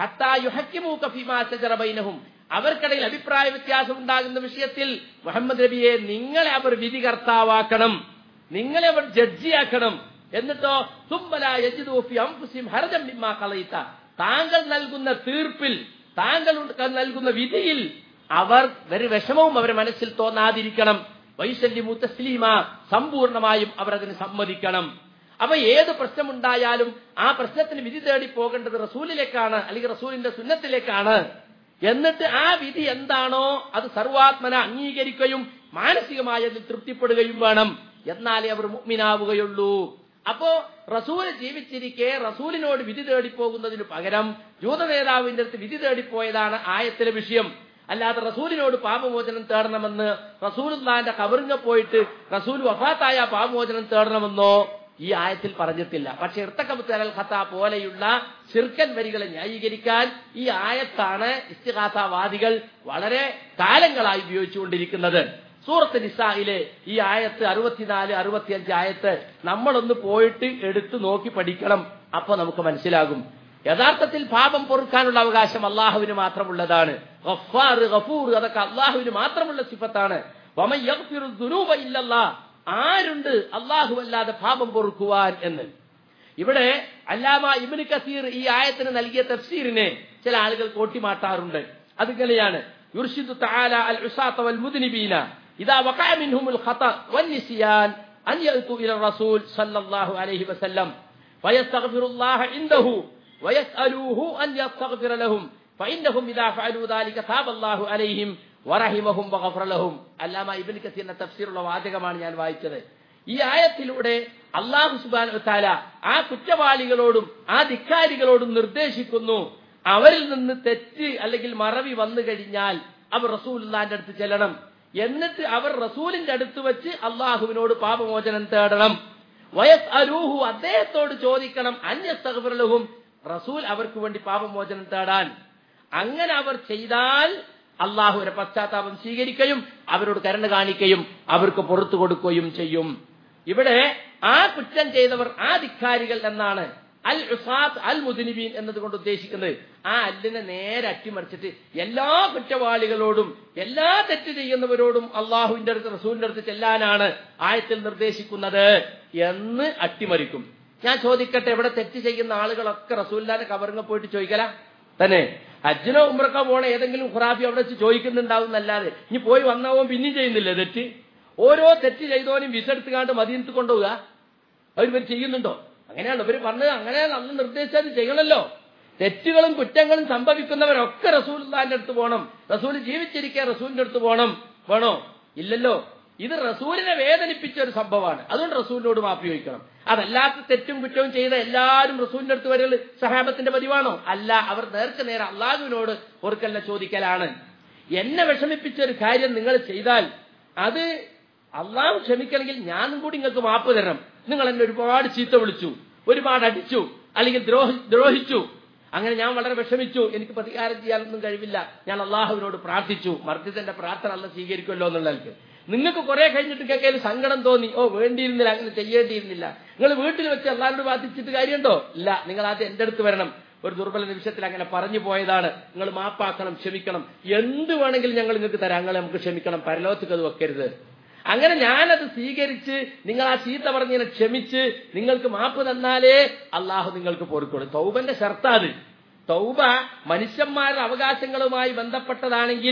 [SPEAKER 1] ഹത്തായുഹക്കിമൂക്കഫിമാശജറബൈനഹും അവർക്കിടയിൽ അഭിപ്രായ വ്യത്യാസം ഉണ്ടാകുന്ന വിഷയത്തിൽ മുഹമ്മദ് നബിയെ നിങ്ങളെ അവർ വിധികർത്താവാക്കണം നിങ്ങളെ അവർ ജഡ്ജിയാക്കണം എന്നിട്ടോ തുമ്പല യജിദൂഫി അംഫുസിം ഹരജം മിമ്മാ കളയിത്ത താങ്കൾ നൽകുന്ന തീർപ്പിൽ താങ്കൾ നൽകുന്ന വിധിയിൽ അവർ ഒരു വിഷമവും അവരുടെ മനസ്സിൽ തോന്നാതിരിക്കണം വൈശല്യ മുത്തസ്ലീമ സമ്പൂർണമായും അവർ അതിന് സമ്മതിക്കണം അപ്പൊ ഏത് പ്രശ്നമുണ്ടായാലും ആ പ്രശ്നത്തിന് വിധി തേടി പോകേണ്ടത് റസൂലിലേക്കാണ് അല്ലെങ്കിൽ റസൂലിന്റെ സുന്നത്തിലേക്കാണ് എന്നിട്ട് ആ വിധി എന്താണോ അത് സർവാത്മന അംഗീകരിക്കുകയും മാനസികമായി അതിൽ തൃപ്തിപ്പെടുകയും വേണം എന്നാലേ അവർ മുഗ്മിനാവുകയുള്ളൂ അപ്പോ റസൂൽ ജീവിച്ചിരിക്കെ റസൂലിനോട് വിധി തേടിപ്പോകുന്നതിന് പകരം ജൂത നേതാവിന്റെ അടുത്ത് വിധി തേടിപ്പോയതാണ് ആയത്തിലെ വിഷയം അല്ലാതെ റസൂലിനോട് പാപമോചനം തേടണമെന്ന് റസൂലുള്ളാന്റെ കബറിങ്ങ പോയിട്ട് റസൂൽ വഫാത്തായ പാപമോചനം തേടണമെന്നോ ഈ ആയത്തിൽ പറഞ്ഞിട്ടില്ല പക്ഷെ ഇർത്തക്കബുത്തൽ ഖത്ത പോലെയുള്ള ശിർക്കൻ വരികളെ ന്യായീകരിക്കാൻ ഈ ആയത്താണ് ഇസ്തിഹാസവാദികൾ വളരെ കാലങ്ങളായി ഉപയോഗിച്ചുകൊണ്ടിരിക്കുന്നത് സൂറത്ത് നിസായിലെ ഈ ആയത്ത് അറുപത്തിനാല് അറുപത്തിയഞ്ച് ആയത്ത് നമ്മളൊന്ന് പോയിട്ട് എടുത്തു നോക്കി പഠിക്കണം അപ്പൊ നമുക്ക് മനസ്സിലാകും യഥാർത്ഥത്തിൽ പാപം പൊറുക്കാനുള്ള അവകാശം അള്ളാഹുവിന് മാത്രമുള്ളതാണ് ഗഫാർ ഗഫൂർ അതൊക്കെ അള്ളാഹുവിന് മാത്രമുള്ള സിഫത്താണ് ആരുണ്ട് അള്ളാഹു അല്ലാതെ പാപം പൊറുക്കുവാൻ എന്ന് ഇവിടെ അല്ലാമ ഇബിന് കസീർ ഈ ആയത്തിന് നൽകിയ തഫ്സീറിനെ ചില ആളുകൾ കോട്ടിമാട്ടാറുണ്ട് അതിങ്ങനെയാണ് യുർഷിദു തആല അൽ ഉസാത്ത വൽ മുദ്നിബീന ഇദാ വഖഅ മിൻഹുൽ ഖത വൻ നിസ്യാൻ അൻ യഅതു ഇല റസൂൽ സല്ലല്ലാഹു അലൈഹി വസല്ലം ഫയസ്തഗ്ഫിറുല്ലാഹ ഇൻദഹു വയസ്അലൂഹു അൻ യസ്തഗ്ഫിറ ലഹും فإنهم إذا فعلوا ذلك تاب الله عليهم വറഹിമഹും വഗഫറലഹും അല്ലാമ ഇബ്നു കസീറിന്റെ തഫ്സീറുള്ള വാചകമാണ് ഞാൻ വായിച്ചത് ഈ ആയത്തിലൂടെ അള്ളാഹു സുബാൻ താല ആ കുറ്റവാളികളോടും ആ ധിക്കാരികളോടും നിർദ്ദേശിക്കുന്നു അവരിൽ നിന്ന് തെറ്റ് അല്ലെങ്കിൽ മറവി വന്നു കഴിഞ്ഞാൽ അവർ റസൂലിന്റെ അടുത്ത് ചെല്ലണം എന്നിട്ട് അവർ റസൂലിന്റെ അടുത്ത് വെച്ച് അള്ളാഹുവിനോട് പാപമോചനം തേടണം വയസ് അരൂഹു അദ്ദേഹത്തോട് ചോദിക്കണം അന്യസ്തകഫറലഹും റസൂൽ അവർക്ക് വേണ്ടി പാപമോചനം തേടാൻ അങ്ങനെ അവർ ചെയ്താൽ അള്ളാഹുവിന്റെ പശ്ചാത്താപം സ്വീകരിക്കുകയും അവരോട് കരുണ കാണിക്കുകയും അവർക്ക് പുറത്തു കൊടുക്കുകയും ചെയ്യും ഇവിടെ ആ കുറ്റം ചെയ്തവർ ആ ധിക്കാരികൾ എന്നാണ് അൽ ഉസാത്ത് അൽ മുദിനിബീൻ എന്നതുകൊണ്ട് ഉദ്ദേശിക്കുന്നത് ആ അല്ലിനെ നേരെ അട്ടിമറിച്ചിട്ട് എല്ലാ കുറ്റവാളികളോടും എല്ലാ തെറ്റ് ചെയ്യുന്നവരോടും അള്ളാഹുവിന്റെ അടുത്ത് റസൂലിന്റെ അടുത്ത് ചെല്ലാനാണ് ആയത്തിൽ നിർദ്ദേശിക്കുന്നത് എന്ന് അട്ടിമറിക്കും ഞാൻ ചോദിക്കട്ടെ ഇവിടെ തെറ്റ് ചെയ്യുന്ന ആളുകളൊക്കെ റസൂലിന്റെ കവറിങ്ങ പോയിട്ട് ചോദിക്കല തന്നെ അജ്ജനോ ഉമ്രക്കോ പോണ ഏതെങ്കിലും ഖുറാഫി അവിടെ വെച്ച് ചോദിക്കുന്നുണ്ടാവും എന്നല്ലാതെ ഇനി പോയി വന്നാവും പിന്നെയും ചെയ്യുന്നില്ലേ തെറ്റ് ഓരോ തെറ്റ് ചെയ്തോനും വിസെടുത്തുകാണ്ട് മദീനത്ത് കൊണ്ടുപോവുക അവർ ചെയ്യുന്നുണ്ടോ അങ്ങനെയാണ് ഇവർ പറഞ്ഞത് അങ്ങനെ അന്ന് നിർദ്ദേശിച്ചത് ചെയ്യണമല്ലോ തെറ്റുകളും കുറ്റങ്ങളും സംഭവിക്കുന്നവരൊക്കെ റസൂലിന്റെ അടുത്ത് പോകണം റസൂൽ ജീവിച്ചിരിക്കെ റസൂലിന്റെ അടുത്ത് പോകണം വേണോ ഇല്ലല്ലോ ഇത് റസൂലിനെ വേദനിപ്പിച്ച ഒരു സംഭവമാണ് അതുകൊണ്ട് റസൂലിനോട് മാപ്പി ചോദിക്കണം അതല്ലാത്ത തെറ്റും കുറ്റവും ചെയ്ത എല്ലാവരും റസൂലിന്റെ അടുത്ത് വരൽ സഹാബത്തിന്റെ പതിവാണോ അല്ല അവർ നേർക്ക് നേരെ അള്ളാഹുവിനോട് ഓർക്കല്ല ചോദിക്കലാണ് എന്നെ വിഷമിപ്പിച്ച ഒരു കാര്യം നിങ്ങൾ ചെയ്താൽ അത് അള്ളാഹു ക്ഷമിക്കണമെങ്കിൽ ഞാനും കൂടി നിങ്ങൾക്ക് മാപ്പ് തരണം നിങ്ങൾ എന്നെ ഒരുപാട് ചീത്ത വിളിച്ചു ഒരുപാട് അടിച്ചു അല്ലെങ്കിൽ ദ്രോഹി ദ്രോഹിച്ചു അങ്ങനെ ഞാൻ വളരെ വിഷമിച്ചു എനിക്ക് പ്രതികാരം ചെയ്യാനൊന്നും കഴിവില്ല ഞാൻ അള്ളാഹുവിനോട് പ്രാർത്ഥിച്ചു മർദ്ദിതന്റെ പ്രാർത്ഥന അല്ല സ്വീകരിക്കുമല്ലോ എന്നുള്ളവർക്ക് നിങ്ങൾക്ക് കുറെ കഴിഞ്ഞിട്ട് കേൾക്കയിൽ സങ്കടം തോന്നി ഓ വേണ്ടിയിരുന്നില്ല അങ്ങനെ ചെയ്യേണ്ടിയിരുന്നില്ല നിങ്ങൾ വീട്ടിൽ വെച്ച് അള്ളാഹിനോട് ബാധിച്ചിട്ട് കാര്യമുണ്ടോ ഇല്ല നിങ്ങൾ ആദ്യം എന്റെ അടുത്ത് വരണം ഒരു ദുർബല നിമിഷത്തിൽ അങ്ങനെ പറഞ്ഞു പോയതാണ് നിങ്ങൾ മാപ്പാക്കണം ക്ഷമിക്കണം എന്ത് വേണമെങ്കിലും ഞങ്ങൾ നിങ്ങൾക്ക് തരാം നിങ്ങൾ നമുക്ക് ക്ഷമിക്കണം പരലോകത്തേക്ക് അത് വെക്കരുത് അങ്ങനെ ഞാനത് സ്വീകരിച്ച് നിങ്ങൾ ആ ചീത്ത പറഞ്ഞതിനെ ക്ഷമിച്ച് നിങ്ങൾക്ക് മാപ്പ് തന്നാലേ അള്ളാഹു നിങ്ങൾക്ക് പൊറുക്കുള്ളൂ തൗബന്റെ ഷർത്താത് തൗബ മനുഷ്യന്മാരുടെ അവകാശങ്ങളുമായി ബന്ധപ്പെട്ടതാണെങ്കിൽ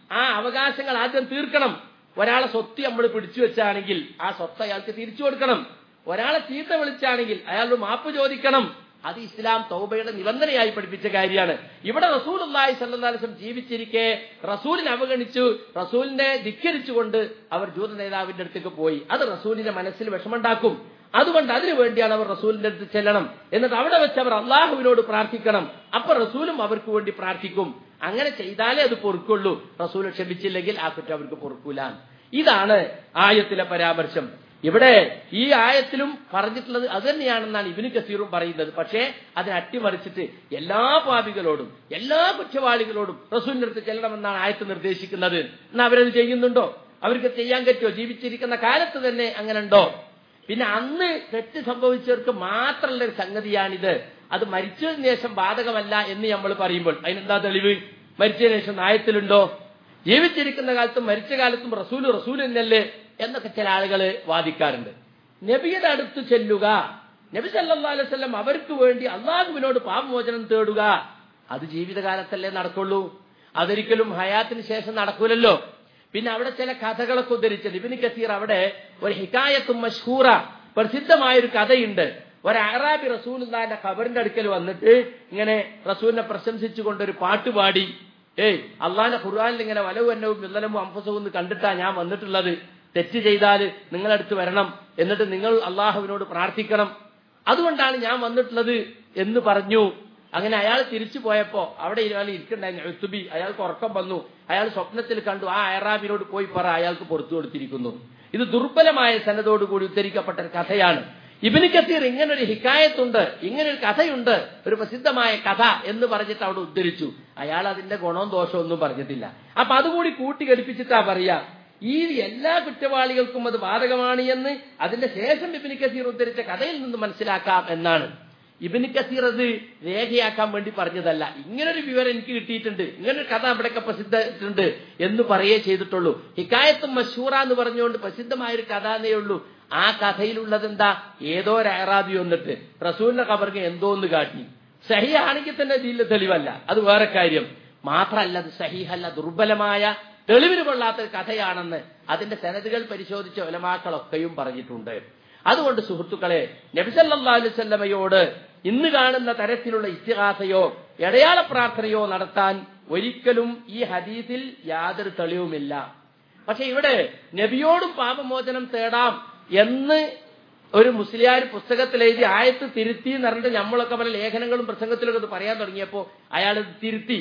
[SPEAKER 1] ആ അവകാശങ്ങൾ ആദ്യം തീർക്കണം ഒരാളെ സ്വത്ത് നമ്മൾ പിടിച്ചു വെച്ചാണെങ്കിൽ ആ സ്വത്ത് അയാൾക്ക് തിരിച്ചു കൊടുക്കണം ഒരാളെ ചീത്ത വിളിച്ചാണെങ്കിൽ അയാളോട് മാപ്പ് ചോദിക്കണം അത് ഇസ്ലാം തൗബയുടെ നിബന്ധനയായി പഠിപ്പിച്ച കാര്യമാണ് ഇവിടെ റസൂൽ അള്ളാഹി സല്ലാസ്ലം ജീവിച്ചിരിക്കെ റസൂലിനെ അവഗണിച്ചു റസൂലിനെ ധിക്കരിച്ചുകൊണ്ട് അവർ ജൂത നേതാവിന്റെ അടുത്തേക്ക് പോയി അത് റസൂലിന്റെ മനസ്സിൽ വിഷമുണ്ടാക്കും അതുകൊണ്ട് അതിനു വേണ്ടിയാണ് അവർ റസൂലിന്റെ അടുത്ത് ചെല്ലണം എന്നിട്ട് അവിടെ വെച്ച് അവർ അള്ളാഹുവിനോട് പ്രാർത്ഥിക്കണം അപ്പൊ റസൂലും അവർക്ക് വേണ്ടി പ്രാർത്ഥിക്കും അങ്ങനെ ചെയ്താലേ അത് പൊറുക്കുള്ളൂ റസൂൽ ക്ഷമിച്ചില്ലെങ്കിൽ ആ കുറ്റം അവർക്ക് പൊറുക്കൂല ഇതാണ് ആയത്തിലെ പരാമർശം ഇവിടെ ഈ ആയത്തിലും പറഞ്ഞിട്ടുള്ളത് അത് തന്നെയാണെന്നാണ് ഇബിന് കസീറും പറയുന്നത് പക്ഷേ അതിനെ അട്ടിമറിച്ചിട്ട് എല്ലാ പാപികളോടും എല്ലാ കുറ്റവാളികളോടും റസൂലിന്റെ അടുത്ത് ചെല്ലണമെന്നാണ് ആയത്ത് നിർദ്ദേശിക്കുന്നത് എന്നാൽ അവരത് ചെയ്യുന്നുണ്ടോ അവർക്ക് ചെയ്യാൻ പറ്റുമോ ജീവിച്ചിരിക്കുന്ന കാലത്ത് തന്നെ അങ്ങനെ ഉണ്ടോ പിന്നെ അന്ന് തെറ്റ് സംഭവിച്ചവർക്ക് മാത്രമുള്ള ഒരു സംഗതിയാണിത് അത് മരിച്ചതിന് ശേഷം ബാധകമല്ല എന്ന് നമ്മൾ പറയുമ്പോൾ അതിനെന്താ തെളിവ് മരിച്ചതിന് ശേഷം ആയത്തിലുണ്ടോ ജീവിച്ചിരിക്കുന്ന കാലത്തും മരിച്ച കാലത്തും റസൂല് റസൂൽ എന്നല്ലേ എന്നൊക്കെ ചില ആളുകൾ വാദിക്കാറുണ്ട് നബിയുടെ അടുത്ത് ചെല്ലുക നബി സല്ലാ അലൈവല്ലം അവർക്ക് വേണ്ടി അള്ളാഹുവിനോട് പാപമോചനം തേടുക അത് ജീവിതകാലത്തല്ലേ നടക്കുള്ളൂ അതൊരിക്കലും ഹയാത്തിന് ശേഷം നടക്കൂലല്ലോ പിന്നെ അവിടെ ചില കഥകളൊക്കെ ഉദ്ധരിച്ചത് ഇബിന് കസീർ അവിടെ ഒരു ഹിക്കായത്തും മഷ്ഹൂറ പ്രസിദ്ധമായ ഒരു കഥയുണ്ട് ഒരു അറാബി റസൂലിന്റെ ഖബറിന്റെ അടുക്കൽ വന്നിട്ട് ഇങ്ങനെ റസൂലിനെ പ്രശംസിച്ചുകൊണ്ട് ഒരു പാട്ട് പാടി ഏയ് അള്ളാന്റെ ഖുർആാനിൽ ഇങ്ങനെ വലവും എന്നവും വില്ലലവും അംഫസവും എന്ന് കണ്ടിട്ടാ ഞാൻ വന്നിട്ടുള്ളത് തെറ്റ് ചെയ്താൽ നിങ്ങളടുത്ത് വരണം എന്നിട്ട് നിങ്ങൾ അള്ളാഹുവിനോട് പ്രാർത്ഥിക്കണം അതുകൊണ്ടാണ് ഞാൻ വന്നിട്ടുള്ളത് എന്ന് പറഞ്ഞു അങ്ങനെ അയാൾ തിരിച്ചു പോയപ്പോ അവിടെ അയാൾ ഇരിക്കണ്ടായിരുന്നു എത്തുബി അയാൾക്ക് ഉറക്കം വന്നു അയാൾ സ്വപ്നത്തിൽ കണ്ടു ആ അയറാബിനോട് പോയി പറ അയാൾക്ക് പുറത്തു കൊടുത്തിരിക്കുന്നു ഇത് ദുർബലമായ സനതോടുകൂടി ഉദ്ധരിക്കപ്പെട്ട ഒരു കഥയാണ് ഇബിന് കസീർ ഇങ്ങനെ ഒരു ഹിക്കായത്തുണ്ട് ഇങ്ങനെ ഒരു കഥയുണ്ട് ഒരു പ്രസിദ്ധമായ കഥ എന്ന് പറഞ്ഞിട്ട് അവിടെ ഉദ്ധരിച്ചു അയാൾ അതിന്റെ ഗുണവും ദോഷവും ഒന്നും പറഞ്ഞിട്ടില്ല അപ്പൊ അതുകൂടി കൂട്ടിഘടിപ്പിച്ചിട്ടാ പറയാ ഈ എല്ലാ കുറ്റവാളികൾക്കും അത് ബാധകമാണ് എന്ന് അതിന്റെ ശേഷം ഇബിന് കസീർ ഉദ്ധരിച്ച കഥയിൽ നിന്ന് മനസ്സിലാക്കാം എന്നാണ് ഇബിന് കസീർ അത് രേഖയാക്കാൻ വേണ്ടി പറഞ്ഞതല്ല ഇങ്ങനൊരു വിവരം എനിക്ക് കിട്ടിയിട്ടുണ്ട് ഇങ്ങനൊരു കഥ അവിടെയൊക്കെ പ്രസിദ്ധമായിട്ടുണ്ട് എന്ന് പറയേ ചെയ്തിട്ടുള്ളൂ ഹിക്കായത്തും മഷൂറ എന്ന് പറഞ്ഞുകൊണ്ട് പ്രസിദ്ധമായ ഒരു കഥ എന്നേ ഉള്ളൂ ആ കഥയിലുള്ളത് എന്താ ഏതോ ഒരു അയറാബി വന്നിട്ട് റസൂലിന്റെ കബർക്ക് എന്തോ ഒന്ന് കാട്ടി സഹിയാണെങ്കിൽ തന്നെ ഇതിൽ തെളിവല്ല അത് വേറെ കാര്യം മാത്രമല്ല അത് സഹിഹല്ല ദുർബലമായ തെളിവിന് കൊള്ളാത്ത കഥയാണെന്ന് അതിന്റെ സനതുകൾ പരിശോധിച്ച ഒലമാക്കളൊക്കെയും പറഞ്ഞിട്ടുണ്ട് അതുകൊണ്ട് സുഹൃത്തുക്കളെ നബിസല്ലാ അലുസല്ലമയോട് ഇന്ന് കാണുന്ന തരത്തിലുള്ള ഇത്തിഹാസയോ ഇടയാള പ്രാർത്ഥനയോ നടത്താൻ ഒരിക്കലും ഈ ഹദീസിൽ യാതൊരു തെളിവുമില്ല പക്ഷെ ഇവിടെ നബിയോടും പാപമോചനം തേടാം എന്ന് ഒരു മുസ്ലിയാർ പുസ്തകത്തിൽ എഴുതി ആയത്ത് തിരുത്തി എന്ന് പറഞ്ഞിട്ട് നമ്മളൊക്കെ പല ലേഖനങ്ങളും പ്രസംഗത്തിലൊക്കെ ഇത് പറയാൻ തുടങ്ങിയപ്പോ അയാൾ ഇത് തിരുത്തി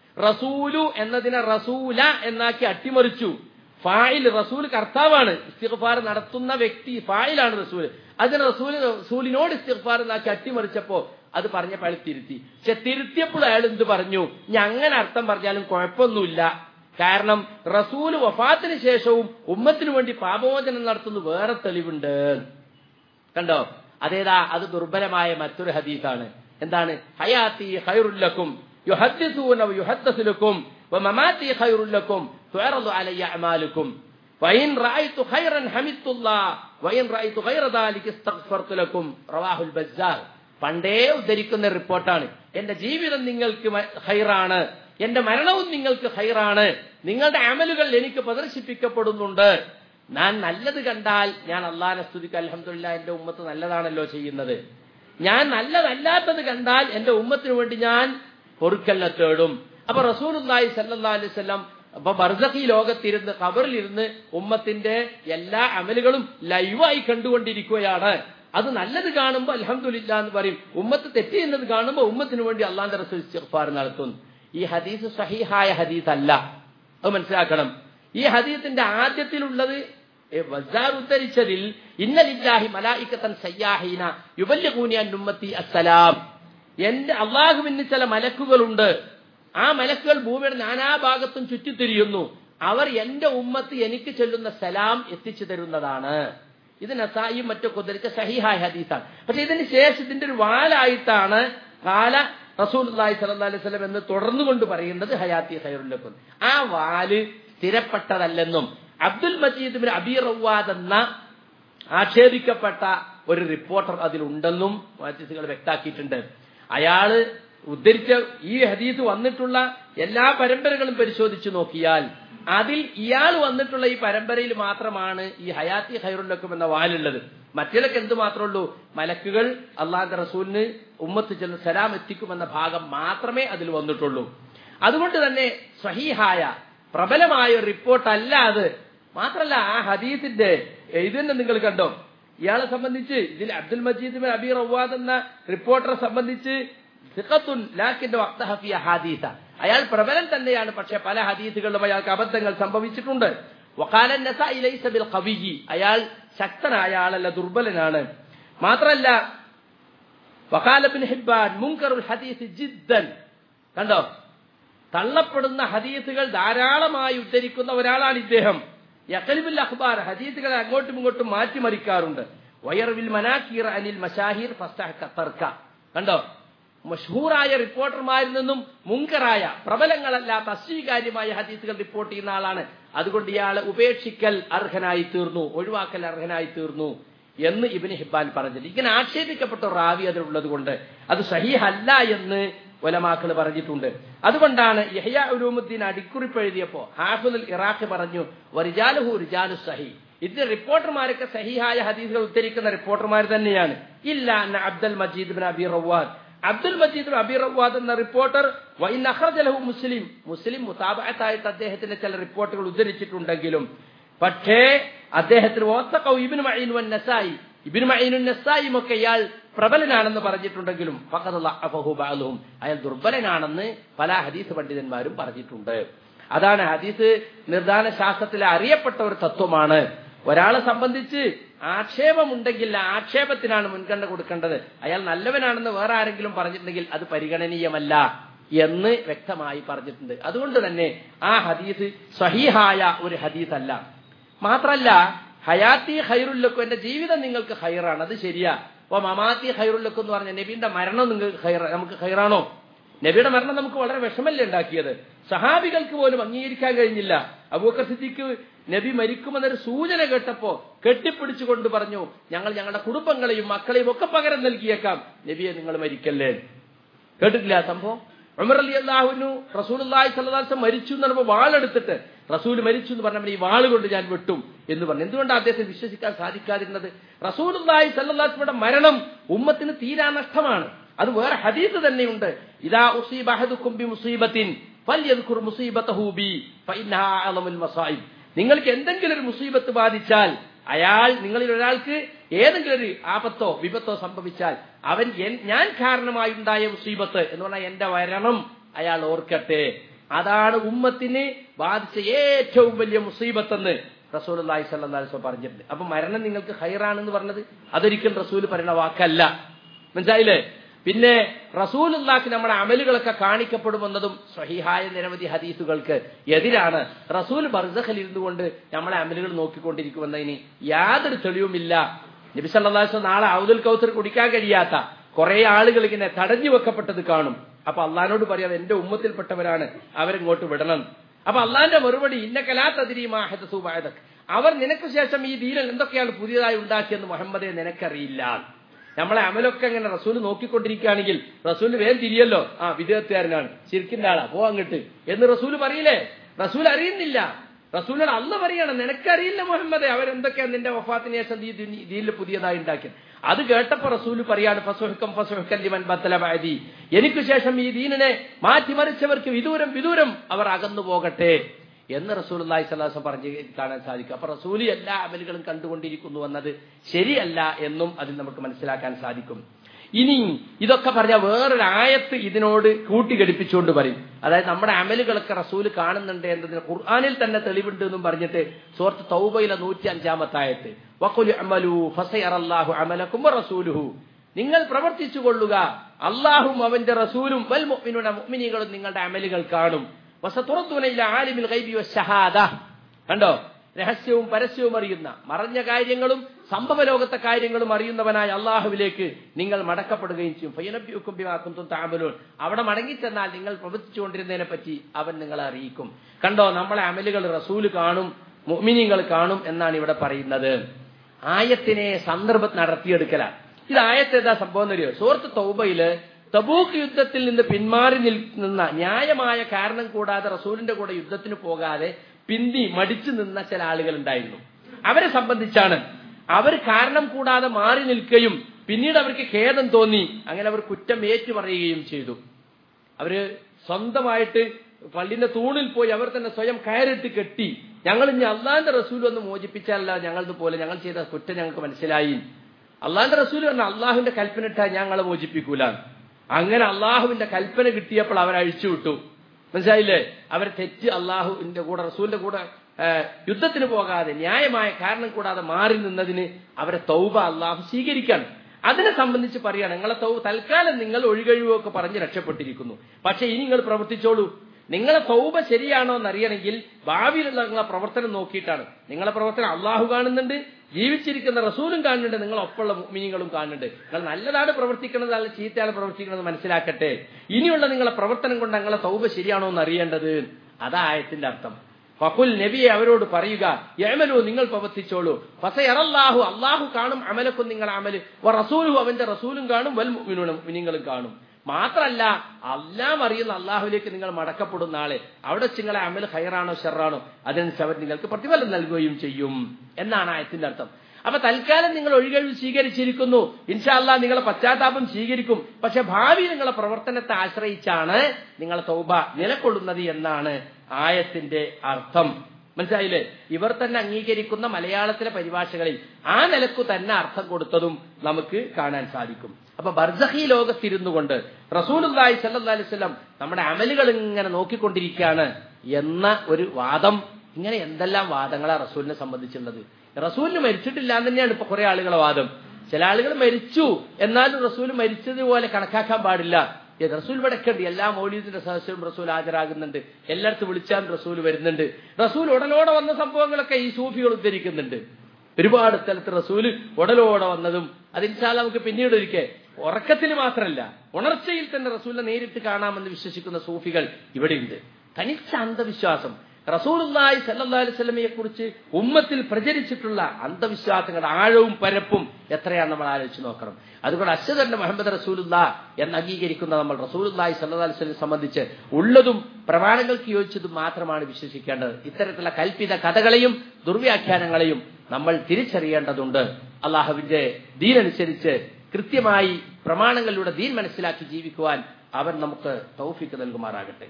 [SPEAKER 1] റസൂലു എന്നതിനെ റസൂല എന്നാക്കി അട്ടിമറിച്ചു ഫായിൽ റസൂൽ കർത്താവാണ് ഇസ്തിഗ്ഫാർ നടത്തുന്ന വ്യക്തി ഫായിലാണ് റസൂൽ അതിന് റസൂൽ റസൂലിനോട് ഇസ്തിഗ്ഫാർ എന്നാക്കി അട്ടിമറിച്ചപ്പോ അത് പറഞ്ഞപ്പോൾ അയാൾ തിരുത്തി പക്ഷെ തിരുത്തിയപ്പോൾ അയാൾ എന്ത് പറഞ്ഞു ഇനി അങ്ങനെ അർത്ഥം പറഞ്ഞാലും കുഴപ്പമൊന്നുമില്ല കാരണം റസൂല് വഫാത്തിന് ശേഷവും ഉമ്മത്തിനു വേണ്ടി പാപമോചനം നടത്തുന്ന വേറെ തെളിവുണ്ട് കണ്ടോ അതേതാ അത് ദുർബലമായ മറ്റൊരു ഹദീസാണ് എന്താണ് ഹയാത്തി ഹൈറുല്ലക്കും യുഹദ്ദിസൂന യുഹദ്ദസുലക്കും വമമാതി ഖൈറുല്ലക്കും തുഅറദു അലയ്യ അമാലുക്കും വഇൻ റഅയ്തു ഖൈറൻ ഹമിത്തുല്ലാ വഇൻ റഅയ്തു ഖൈറ ദാലിക ഇസ്തഗ്ഫർതു ലക്കും റവാഹുൽ ബസ്സാർ പണ്ടേ ഉദ്ധരിക്കുന്ന റിപ്പോർട്ടാണ് എന്റെ ജീവിതം നിങ്ങൾക്ക് ഹൈറാണ് എന്റെ മരണവും നിങ്ങൾക്ക് ഹൈറാണ് നിങ്ങളുടെ അമലുകൾ എനിക്ക് പ്രദർശിപ്പിക്കപ്പെടുന്നുണ്ട് ഞാൻ നല്ലത് കണ്ടാൽ ഞാൻ അള്ളാഹിനെ സ്തുതിക്ക് അലഹമില്ല എന്റെ ഉമ്മത്ത് നല്ലതാണല്ലോ ചെയ്യുന്നത് ഞാൻ നല്ലതല്ലാത്തത് കണ്ടാൽ എന്റെ ഉമ്മത്തിന് വേണ്ടി ഞാൻ പൊറുക്കലിനെ തേടും അപ്പൊ റസൂലുല്ലാഹി സല്ലാ അലൈവല്ലം അപ്പൊ ബർസഖി ലോകത്തിരുന്ന് ഖബറിലിരുന്ന് ഉമ്മത്തിന്റെ എല്ലാ അമലുകളും ലൈവായി കണ്ടുകൊണ്ടിരിക്കുകയാണ് അത് നല്ലത് കാണുമ്പോൾ അലഹമില്ല എന്ന് പറയും ഉമ്മത്ത് തെറ്റ് ചെയ്യുന്നത് കാണുമ്പോൾ ഉമ്മത്തിന് വേണ്ടി അള്ളാന്റെ റസൂൽ ഇസ്തിഗ്ഫാർ നടത്തുന്നു ഈ ഹദീസ് സഹിഹായ ഹദീസ് അല്ല അത് മനസ്സിലാക്കണം ഈ ഹദീസിന്റെ ആദ്യത്തിലുള്ളത് വസാർ ഉദ്ധരിച്ചതിൽ ഇന്നലില്ലാഹി മലായിക്കത്തൻ സയ്യാഹീന യുബല്യകൂനിയൻ ഉമ്മത്തി അസ്സലാം എന്റെ അള്ളാഹുവിന് ചില മലക്കുകളുണ്ട് ആ മലക്കുകൾ ഭൂമിയുടെ നാനാഭാഗത്തും ചുറ്റിത്തിരിയുന്നു അവർ എന്റെ ഉമ്മത്ത് എനിക്ക് ചൊല്ലുന്ന സലാം എത്തിച്ചു തരുന്നതാണ് ഇത് നസായിയും മറ്റൊക്കെ ഉദ്ധരിച്ച സഹിഹായ ഹദീസാണ് പക്ഷെ ഇതിന് ശേഷം ഇതിന്റെ ഒരു വാലായിട്ടാണ് കാല റസൂൽ അലൈഹി അലൈഹി സ്വലം എന്ന് തുടർന്നുകൊണ്ട് പറയുന്നത് ഹയാത്തി ഹൈറുല്ലക്കും ആ വാല് സ്ഥിരപ്പെട്ടതല്ലെന്നും Abdul Majeed bin Abir Rawwad എന്ന ആക്ഷേപിക്കപ്പെട്ട ഒരു റിപ്പോർട്ടർ അതിലുണ്ടെന്നും മജീസുകൾ വ്യക്താക്കിയിട്ടുണ്ട് അയാള് ഉദ്ധരിച്ച ഈ ഹദീസ് വന്നിട്ടുള്ള എല്ലാ പരമ്പരകളും പരിശോധിച്ചു നോക്കിയാൽ അതിൽ ഇയാൾ വന്നിട്ടുള്ള ഈ പരമ്പരയിൽ മാത്രമാണ് ഈ ഹയാത്തി ഹൈറുല്ലക്കും എന്ന വാലുള്ളത് മറ്റേതൊക്കെ എന്ത് മാത്രമേ ഉള്ളൂ മലക്കുകൾ അള്ളാഹുന്റെ റസൂലിന് ഉമ്മത്ത് ചെന്ന് സലാം എത്തിക്കുമെന്ന ഭാഗം മാത്രമേ അതിൽ വന്നിട്ടുള്ളൂ അതുകൊണ്ട് തന്നെ സ്വഹീഹായ പ്രബലമായ ഒരു റിപ്പോർട്ട് അല്ല അത് മാത്രല്ല ആ ഹദീസിന്റെ ഇത് തന്നെ നിങ്ങൾ കണ്ടോ ഇയാളെ സംബന്ധിച്ച് ഇതിൽ Abdul Majeed bin Abi Rawwad എന്ന റിപ്പോർട്ടറെ സംബന്ധിച്ച് സിഖത്തുൻ ലാക്കിന്റെ വക്തഹഫിയ ഹദീസ അയാൾ പ്രബലൻ തന്നെയാണ് പക്ഷെ പല ഹദീസുകളിലും അയാൾക്ക് അബദ്ധങ്ങൾ സംഭവിച്ചിട്ടുണ്ട് വക്കാലൻ നസാഇ ലൈസ ബിൽ ഖവിയി അയാൾ ശക്തനായ ആളല്ല ദുർബലനാണ് മാത്രല്ല വക്കാലബിൻ ഹിബാൻ മുൻകറുൽ ഹദീസ് ജിദ്ദൻ കണ്ടോ തള്ളപ്പെടുന്ന ഹദീസുകൾ ധാരാളമായി ഉദ്ധരിക്കുന്ന ഒരാളാണ് ഇദ്ദേഹം യഖലിബുൽ അഖ്ബാർ ഹദീസുകളെ അങ്ങോട്ടും ഇങ്ങോട്ടും മാറ്റിമറിക്കാറുണ്ട് വയർവിൽ മനാക്കീർ അനിൽ മഷാഹിർ ഫസ്തർക്ക കണ്ടോ മഷൂറായ റിപ്പോർട്ടർമാരിൽ നിന്നും മുങ്കറായ പ്രബലങ്ങളല്ലാത്ത അസ്വീകാര്യമായ ഹദീസുകൾ റിപ്പോർട്ട് ചെയ്യുന്ന ആളാണ് അതുകൊണ്ട് ഇയാളെ ഉപേക്ഷിക്കൽ അർഹനായി തീർന്നു ഒഴിവാക്കൽ അർഹനായി തീർന്നു എന്ന് ഇബിന് ഹിബാൻ പറഞ്ഞത് ഇങ്ങനെ ആക്ഷേപിക്കപ്പെട്ട റാവി അതിലുള്ളത് കൊണ്ട് അത് സഹീഹല്ല എന്ന് ഒലമാക്കൾ പറഞ്ഞിട്ടുണ്ട് അതുകൊണ്ടാണ് യഹ്യ ഉലൂമുദ്ദീൻ അടിക്കുറിപ്പ് എഴുതിയപ്പോ ഹാഫുൽ ഇറാഖ് പറഞ്ഞു വരിജാലുഹു റിജാലു സഹി ഇതിന്റെ റിപ്പോർട്ടർമാരൊക്കെ സഹിഹായ ഹദീസുകൾ ഉദ്ധരിക്കുന്ന റിപ്പോർട്ടർമാർ തന്നെയാണ് ഇല്ല അന്ന Abdul Majeed bin Abi Rawwad Abdul Majeed bin Abi Rawwad എന്ന റിപ്പോർട്ടർ വൈൻ അഖ്റജലഹു മുസ്ലിം മുസ്ലിം മുതാബഅത്തായിട്ട് അദ്ദേഹത്തിന്റെ ചില റിപ്പോർട്ടുകൾ ഉദ്ധരിച്ചിട്ടുണ്ടെങ്കിലും പക്ഷേ അദ്ദേഹത്തിന് ഓത്തക്കൗ ഇബിൻ മഈൻ വൻ നസായി ഇബിൻ മഈനും നസായിയും ഒക്കെ ഇയാൾ പ്രബലനാണെന്ന് പറഞ്ഞിട്ടുണ്ടെങ്കിലും ഫഖദും അയാൾ ദുർബലനാണെന്ന് പല ഹദീസ് പണ്ഡിതന്മാരും പറഞ്ഞിട്ടുണ്ട് അതാണ് ഹദീസ് നിർദ്ധാന ശാസ്ത്രത്തിലെ അറിയപ്പെട്ട ഒരു തത്വമാണ് ഒരാളെ സംബന്ധിച്ച് ആക്ഷേപമുണ്ടെങ്കിൽ ആ ആക്ഷേപത്തിനാണ് മുൻഗണന കൊടുക്കേണ്ടത് അയാൾ നല്ലവനാണെന്ന് വേറെ ആരെങ്കിലും പറഞ്ഞിട്ടുണ്ടെങ്കിൽ അത് പരിഗണനീയമല്ല എന്ന് വ്യക്തമായി പറഞ്ഞിട്ടുണ്ട് അതുകൊണ്ട് തന്നെ ആ ഹദീസ് സഹീഹായ ഒരു ഹദീസ് അല്ല മാത്രല്ല ഹയാത്തി ഹൈറുല്ലക്കും എന്റെ ജീവിതം നിങ്ങൾക്ക് ഹൈറാണ് അത് ശരിയാ അപ്പൊ മമാത്തി ഹൈറുല്ലക്കും എന്ന് പറഞ്ഞ നബിന്റെ മരണം നിങ്ങൾക്ക് ഹൈറ നമുക്ക് ഹൈറാണോ നബിയുടെ മരണം നമുക്ക് വളരെ വിഷമല്ലേ ഉണ്ടാക്കിയത് സഹാബികൾക്ക് പോലും അംഗീകരിക്കാൻ കഴിഞ്ഞില്ല അബൂക്കർ സിദ്ദിഖ് നബി മരിക്കുമെന്നൊരു സൂചന കേട്ടപ്പോ കെട്ടിപ്പിടിച്ചുകൊണ്ട് പറഞ്ഞു ഞങ്ങൾ ഞങ്ങളുടെ കുടുംബങ്ങളെയും മക്കളെയും ഒക്കെ പകരം നൽകിയേക്കാം നബിയെ നിങ്ങൾ മരിക്കല്ലേ കേട്ടിട്ടില്ല ആ സംഭവം ഉമർ അലി അള്ളാഹുനു റസൂൽ അള്ളാഹി സല്ലാസം മരിച്ചു എന്ന് പറഞ്ഞപ്പോൾ വാളെടുത്തിട്ട് റസൂൽ മരിച്ചു എന്ന് പറഞ്ഞപ്പോൾ ഈ വാള് കൊണ്ട് ഞാൻ വെട്ടും എന്ന് പറഞ്ഞു എന്തുകൊണ്ടാണ് അദ്ദേഹത്തെ വിശ്വസിക്കാൻ സാധിക്കാതിരുന്നത് റസൂൽ അള്ളാഹി സല്ലാസ്മയുടെ മരണം ഉമ്മത്തിന് തീരാ നഷ്ടമാണ് അത് വേറെ ഹദീസ് തന്നെയുണ്ട് ഇതാ ഉസീബി മുസീബത്തിൻ നിങ്ങൾക്ക് എന്തെങ്കിലും ഒരു മുസീബത്ത് ബാധിച്ചാൽ അയാൾ നിങ്ങളിൽ ഒരാൾക്ക് ഏതെങ്കിലും ഒരു ആപത്തോ വിപത്തോ സംഭവിച്ചാൽ അവൻ ഞാൻ കാരണമായി ഉണ്ടായ മുസീബത്ത് എന്ന് പറഞ്ഞാൽ എന്റെ വരണം അയാൾ ഓർക്കട്ടെ അതാണ് ഉമ്മത്തിന് ബാധിച്ച ഏറ്റവും വലിയ മുസീബത്തെന്ന് റസൂൽ അള്ളാഹി സ്വല്ലാസ് പറഞ്ഞിട്ടുണ്ട് അപ്പൊ മരണം നിങ്ങൾക്ക് ഹൈറാണെന്ന് പറഞ്ഞത് അതൊരിക്കലും റസൂൽ പറയുന്ന വാക്കല്ല മനസ്സിലായില്ലേ പിന്നെ റസൂൽ അള്ളാഹ്ക്ക് നമ്മുടെ അമലുകളൊക്കെ കാണിക്കപ്പെടുമെന്നതും സ്വഹിഹായ നിരവധി ഹദീസുകൾക്ക് എതിരാണ് റസൂൽ ബർസഖൽ ഇരുന്നുകൊണ്ട് നമ്മളെ അമലുകൾ നോക്കിക്കൊണ്ടിരിക്കുമെന്നതിന് യാതൊരു തെളിവുമില്ല നബി സല്ലാസ് നാളെ ഔദുൽ കൗസർ കുടിക്കാൻ കഴിയാത്ത കുറെ ആളുകൾ ഇങ്ങനെ തടഞ്ഞു വെക്കപ്പെട്ടത് കാണും അപ്പൊ അള്ളഹാനോട് പറയാം എന്റെ ഉമ്മത്തിൽപ്പെട്ടവരാണ് അവരിങ്ങോട്ട് വിടണം അപ്പൊ അള്ളാന്റെ മറുപടി ഇന്ന കലാത്തതിരിമാഹദസുബായതക് അവർ നിനക്ക് ശേഷം ഈ ദീനൽ എന്തൊക്കെയാണ് പുതിയതായി ഉണ്ടാക്കിയെന്ന് മുഹമ്മദെ നിനക്കറിയില്ല നമ്മളെ അമലൊക്കെ അങ്ങനെ റസൂൽ നോക്കിക്കൊണ്ടിരിക്കുകയാണെങ്കിൽ റസൂല് വേഗം തിരിയല്ലോ ആ വിദേഹത്തുകാരനാണ് ശരിക്കിന്റെ ആളാ പോ അങ്ങോട്ട് എന്ന് റസൂല് പറയില്ലേ റസൂൽ അറിയുന്നില്ല റസൂലിനോട് അല്ല പറയണം നിനക്കറിയില്ല മുഹമ്മദ് അവരെന്തൊക്കെയാണ് നിന്റെ വഫാത്തിന് ശേഷം ഈ ദീനിൽ പുതിയതായി ഉണ്ടാക്കിയത് അത് കേട്ടപ്പോ റസൂല് പറയാണ് ഫസുഹക്കം ഫസുഹക്കൻ ലിമൻ ബത്തലബാദി എനിക്ക് ശേഷം ഈ ദീനിനെ മാറ്റിമറിച്ചവർക്ക് വിദൂരം വിദൂരം അവർ അകന്നു പോകട്ടെ എന്ന് റസൂൽ അള്ളാഹി സ്വലാസം പറഞ്ഞ് കാണാൻ സാധിക്കും അപ്പൊ റസൂലി എല്ലാ അമലുകളും കണ്ടുകൊണ്ടിരിക്കുന്നു എന്നത് ശരിയല്ല എന്നും അതിൽ നമുക്ക് മനസ്സിലാക്കാൻ സാധിക്കും ഇനി ഇതൊക്കെ പറഞ്ഞ വേറൊരു ആയത്ത് ഇതിനോട് കൂട്ടിഘടിപ്പിച്ചുകൊണ്ട് പറയും അതായത് നമ്മുടെ അമലുകളൊക്കെ റസൂല് കാണുന്നുണ്ട് എന്നതിന് ഖുർആാനിൽ തന്നെ തെളിവുണ്ട് എന്നും പറഞ്ഞിട്ട് സോർത്ത് തൗബയിലെ നൂറ്റി അഞ്ചാമത്തെ ആയത്ത് വക്കുലു അമലു ഫസയറല്ലാഹു അമലക്കും റസൂലുഹു നിങ്ങൾ പ്രവർത്തിച്ചു കൊള്ളുക അള്ളാഹും അവന്റെ റസൂലും വൽ മുഅ്മിനുന മുഅ്മിനീകളും നിങ്ങളുടെ അമലുകൾ കാണും വസതുറത്തുനയില ആലിമിൽ ഗൈബി വശഹാദ കണ്ടോ രഹസ്യവും പരസ്യവും അറിയുന്ന മറഞ്ഞ കാര്യങ്ങളും സംഭവ ലോകത്തെ കാര്യങ്ങളും അറിയുന്നവനായ അള്ളാഹുവിലേക്ക് നിങ്ങൾ മടക്കപ്പെടുകയും ചെയ്യും ഫൈനബ്യുക്കും ബിമാക്കും താമലോൺ അവിടെ മടങ്ങിച്ചെന്നാൽ നിങ്ങൾ പ്രവർത്തിച്ചുകൊണ്ടിരുന്നതിനെ പറ്റി അവൻ നിങ്ങളെ അറിയിക്കും കണ്ടോ നമ്മളെ അമലുകൾ റസൂല് കാണും മുഅ്മിനീങ്ങൾ കാണും എന്നാണ് ഇവിടെ പറയുന്നത് ആയത്തിനെ സന്ദർഭം നടത്തിയെടുക്കലാണ് ഇത് ആയത്തേതാ സംഭവം എന്നറിയോ സുഹൃത്ത് തൗബയില് തബൂക്ക് യുദ്ധത്തിൽ നിന്ന് പിന്മാറി നിന്ന ന്യായമായ കാരണം കൂടാതെ റസൂലിന്റെ കൂടെ യുദ്ധത്തിന് പോകാതെ പിന്തി മടിച്ചു നിന്ന ചില ആളുകൾ ഉണ്ടായിരുന്നു അവരെ സംബന്ധിച്ചാണ് അവർ കാരണം കൂടാതെ മാറി നിൽക്കുകയും പിന്നീട് അവർക്ക് ഖേദം തോന്നി അങ്ങനെ അവർ കുറ്റം ഏറ്റുപറയുകയും ചെയ്തു അവര് സ്വന്തമായിട്ട് പള്ളിന്റെ തൂണിൽ പോയി അവർ തന്നെ സ്വയം കയറിട്ട് കെട്ടി ഞങ്ങൾ ഇനി അള്ളാന്റെ റസൂൽ ഒന്ന് മോചിപ്പിച്ചാലല്ല ഞങ്ങളത് പോലെ ഞങ്ങൾ ചെയ്ത കുറ്റം ഞങ്ങൾക്ക് മനസ്സിലായി അള്ളാന്റെ റസൂൽ പറഞ്ഞ അള്ളാഹുവിന്റെ കൽപ്പന ഇട്ടാൽ ഞങ്ങളെ മോചിപ്പിക്കൂല അങ്ങനെ അള്ളാഹുവിന്റെ കൽപ്പന കിട്ടിയപ്പോൾ അവർ അഴിച്ചുവിട്ടു മനസ്സിലായില്ലേ അവർ തെറ്റ് അള്ളാഹുവിന്റെ കൂടെ റസൂലിന്റെ കൂടെ യുദ്ധത്തിന് പോകാതെ ന്യായമായ കാരണം കൂടാതെ മാറി നിന്നതിന് അവരെ തൗബ അള്ളാഹു സ്വീകരിക്കാൻ അതിനെ സംബന്ധിച്ച് പറയാണ് നിങ്ങളെ തൗ തൽക്കാലം നിങ്ങൾ ഒഴികഴിവൊക്കെ പറഞ്ഞ് രക്ഷപ്പെട്ടിരിക്കുന്നു പക്ഷെ ഇനി നിങ്ങൾ പ്രവർത്തിച്ചോളൂ നിങ്ങളെ തൗബ ശരിയാണോ എന്നറിയണമെങ്കിൽ ഭാവിയിലുള്ള നിങ്ങളെ പ്രവർത്തനം നോക്കിയിട്ടാണ് നിങ്ങളെ പ്രവർത്തനം അള്ളാഹു കാണുന്നുണ്ട് ജീവിച്ചിരിക്കുന്ന റസൂലും കാണുന്നുണ്ട് നിങ്ങൾ ഒപ്പമുള്ള മീനുകളും കാണുന്നുണ്ട് നിങ്ങൾ നല്ലതാണ് പ്രവർത്തിക്കുന്നത് അല്ല ചീത്തയാണ് പ്രവർത്തിക്കുന്നത് മനസ്സിലാക്കട്ടെ ഇനിയുള്ള നിങ്ങളെ പ്രവർത്തനം കൊണ്ട് നിങ്ങളെ തൗബ ശരിയാണോ എന്ന് അറിയേണ്ടത് അതാ ആയത്തിന്റെ അർത്ഥം ഫക്കുൽ നബിയെ അവരോട് പറയുക യമലു നിങ്ങൾ പ്രവർത്തിച്ചോളൂ ഫസയറല്ലാഹു അള്ളാഹു കാണും അമലക്കും നിങ്ങൾ അമല് റസൂലും അവന്റെ റസൂലും കാണും വൽ നിങ്ങളും കാണും മാത്രല്ല എല്ലാം അറിയുന്ന അള്ളാഹുലേക്ക് നിങ്ങൾ മടക്കപ്പെടുന്ന ആളെ അവിടെ നിങ്ങളെ അമൽ ഹൈറാണോ ഷെറാണോ അതിനനുസരിച്ച് അവർ നിങ്ങൾക്ക് പ്രതിഫലം നൽകുകയും ചെയ്യും എന്നാണ് ആയത്തിന്റെ അർത്ഥം അപ്പൊ തൽക്കാലം നിങ്ങൾ ഒഴികഴിവ് സ്വീകരിച്ചിരിക്കുന്നു ഇൻഷാല്ല നിങ്ങളെ പശ്ചാത്താപം സ്വീകരിക്കും പക്ഷെ ഭാവി നിങ്ങളെ പ്രവർത്തനത്തെ ആശ്രയിച്ചാണ് നിങ്ങളെ തൗബ നിലകൊള്ളുന്നത് എന്നാണ് ആയത്തിന്റെ അർത്ഥം മനസ്സിലായില്ലേ ഇവർ തന്നെ അംഗീകരിക്കുന്ന മലയാളത്തിലെ പരിഭാഷകളിൽ ആ നിലക്കു തന്നെ അർത്ഥം കൊടുത്തതും നമുക്ക് കാണാൻ സാധിക്കും അപ്പൊ ബർസഹി ലോകത്തിരുന്നു കൊണ്ട് റസൂലുല്ലായി സല്ലാ അലിസ്ലം നമ്മുടെ അമലുകൾ ഇങ്ങനെ നോക്കിക്കൊണ്ടിരിക്കുകയാണ് എന്ന ഒരു വാദം ഇങ്ങനെ എന്തെല്ലാം വാദങ്ങളാണ് റസൂലിനെ സംബന്ധിച്ചുള്ളത് റസൂലിന് മരിച്ചിട്ടില്ല എന്ന് തന്നെയാണ് ഇപ്പൊ കുറെ ആളുകളെ വാദം ചില ആളുകൾ മരിച്ചു എന്നാലും റസൂൽ മരിച്ചതുപോലെ കണക്കാക്കാൻ പാടില്ല റസൂൽ ഇവിടെ ഉണ്ട് എല്ലാ മൗലീദിന്റെ സദസ്യവും റസൂൽ ഹാജരാകുന്നുണ്ട് എല്ലായിടത്തും വിളിച്ചാൽ റസൂൽ വരുന്നുണ്ട് റസൂൽ ഉടലോടെ വന്ന സംഭവങ്ങളൊക്കെ ഈ സൂഫികൾ ഉദ്ധരിക്കുന്നുണ്ട് ഒരുപാട് സ്ഥലത്ത് റസൂല് ഉടലോടെ വന്നതും അതിൻഷാല് നമുക്ക് പിന്നീട് ഒരിക്കൽ ഉറക്കത്തിൽ മാത്രമല്ല ഉണർച്ചയിൽ തന്നെ റസൂലിനെ നേരിട്ട് കാണാമെന്ന് വിശ്വസിക്കുന്ന സൂഫികൾ ഇവിടെയുണ്ട് തനിച്ച അന്ധവിശ്വാസം റസൂലുള്ളാഹി സല്ലല്ലാഹു അലൈഹി വസല്ലമയെ കുറിച്ച് ഉമ്മത്തിൽ പ്രചരിച്ചിട്ടുള്ള അന്ധവിശ്വാസങ്ങളുടെ ആഴവും പരപ്പും എത്രയാണ് നമ്മൾ ആലോചിച്ച് നോക്കണം അതുകൊണ്ട് അശ്വതന്റെ മുഹമ്മദ് റസൂലുല്ലാ എന്ന് അംഗീകരിക്കുന്ന നമ്മൾ റസൂലുള്ളാഹി സല്ലല്ലാഹു അലൈഹി വസല്ലം സംബന്ധിച്ച് ഉള്ളതും പ്രമാണങ്ങൾക്ക് യോജിച്ചതും മാത്രമാണ് വിശ്വസിക്കേണ്ടത് ഇത്തരത്തിലുള്ള കൽപ്പിത കഥകളെയും ദുർവ്യാഖ്യാനങ്ങളെയും നമ്മൾ തിരിച്ചറിയേണ്ടതുണ്ട് അള്ളാഹുവിന്റെ ദീനനുസരിച്ച് കൃത്യമായി പ്രമാണങ്ങളിലൂടെ ദീൻ മനസ്സിലാക്കി ജീവിക്കുവാൻ അവൻ നമുക്ക് തൗഫിക്ക് നൽകുമാറാകട്ടെ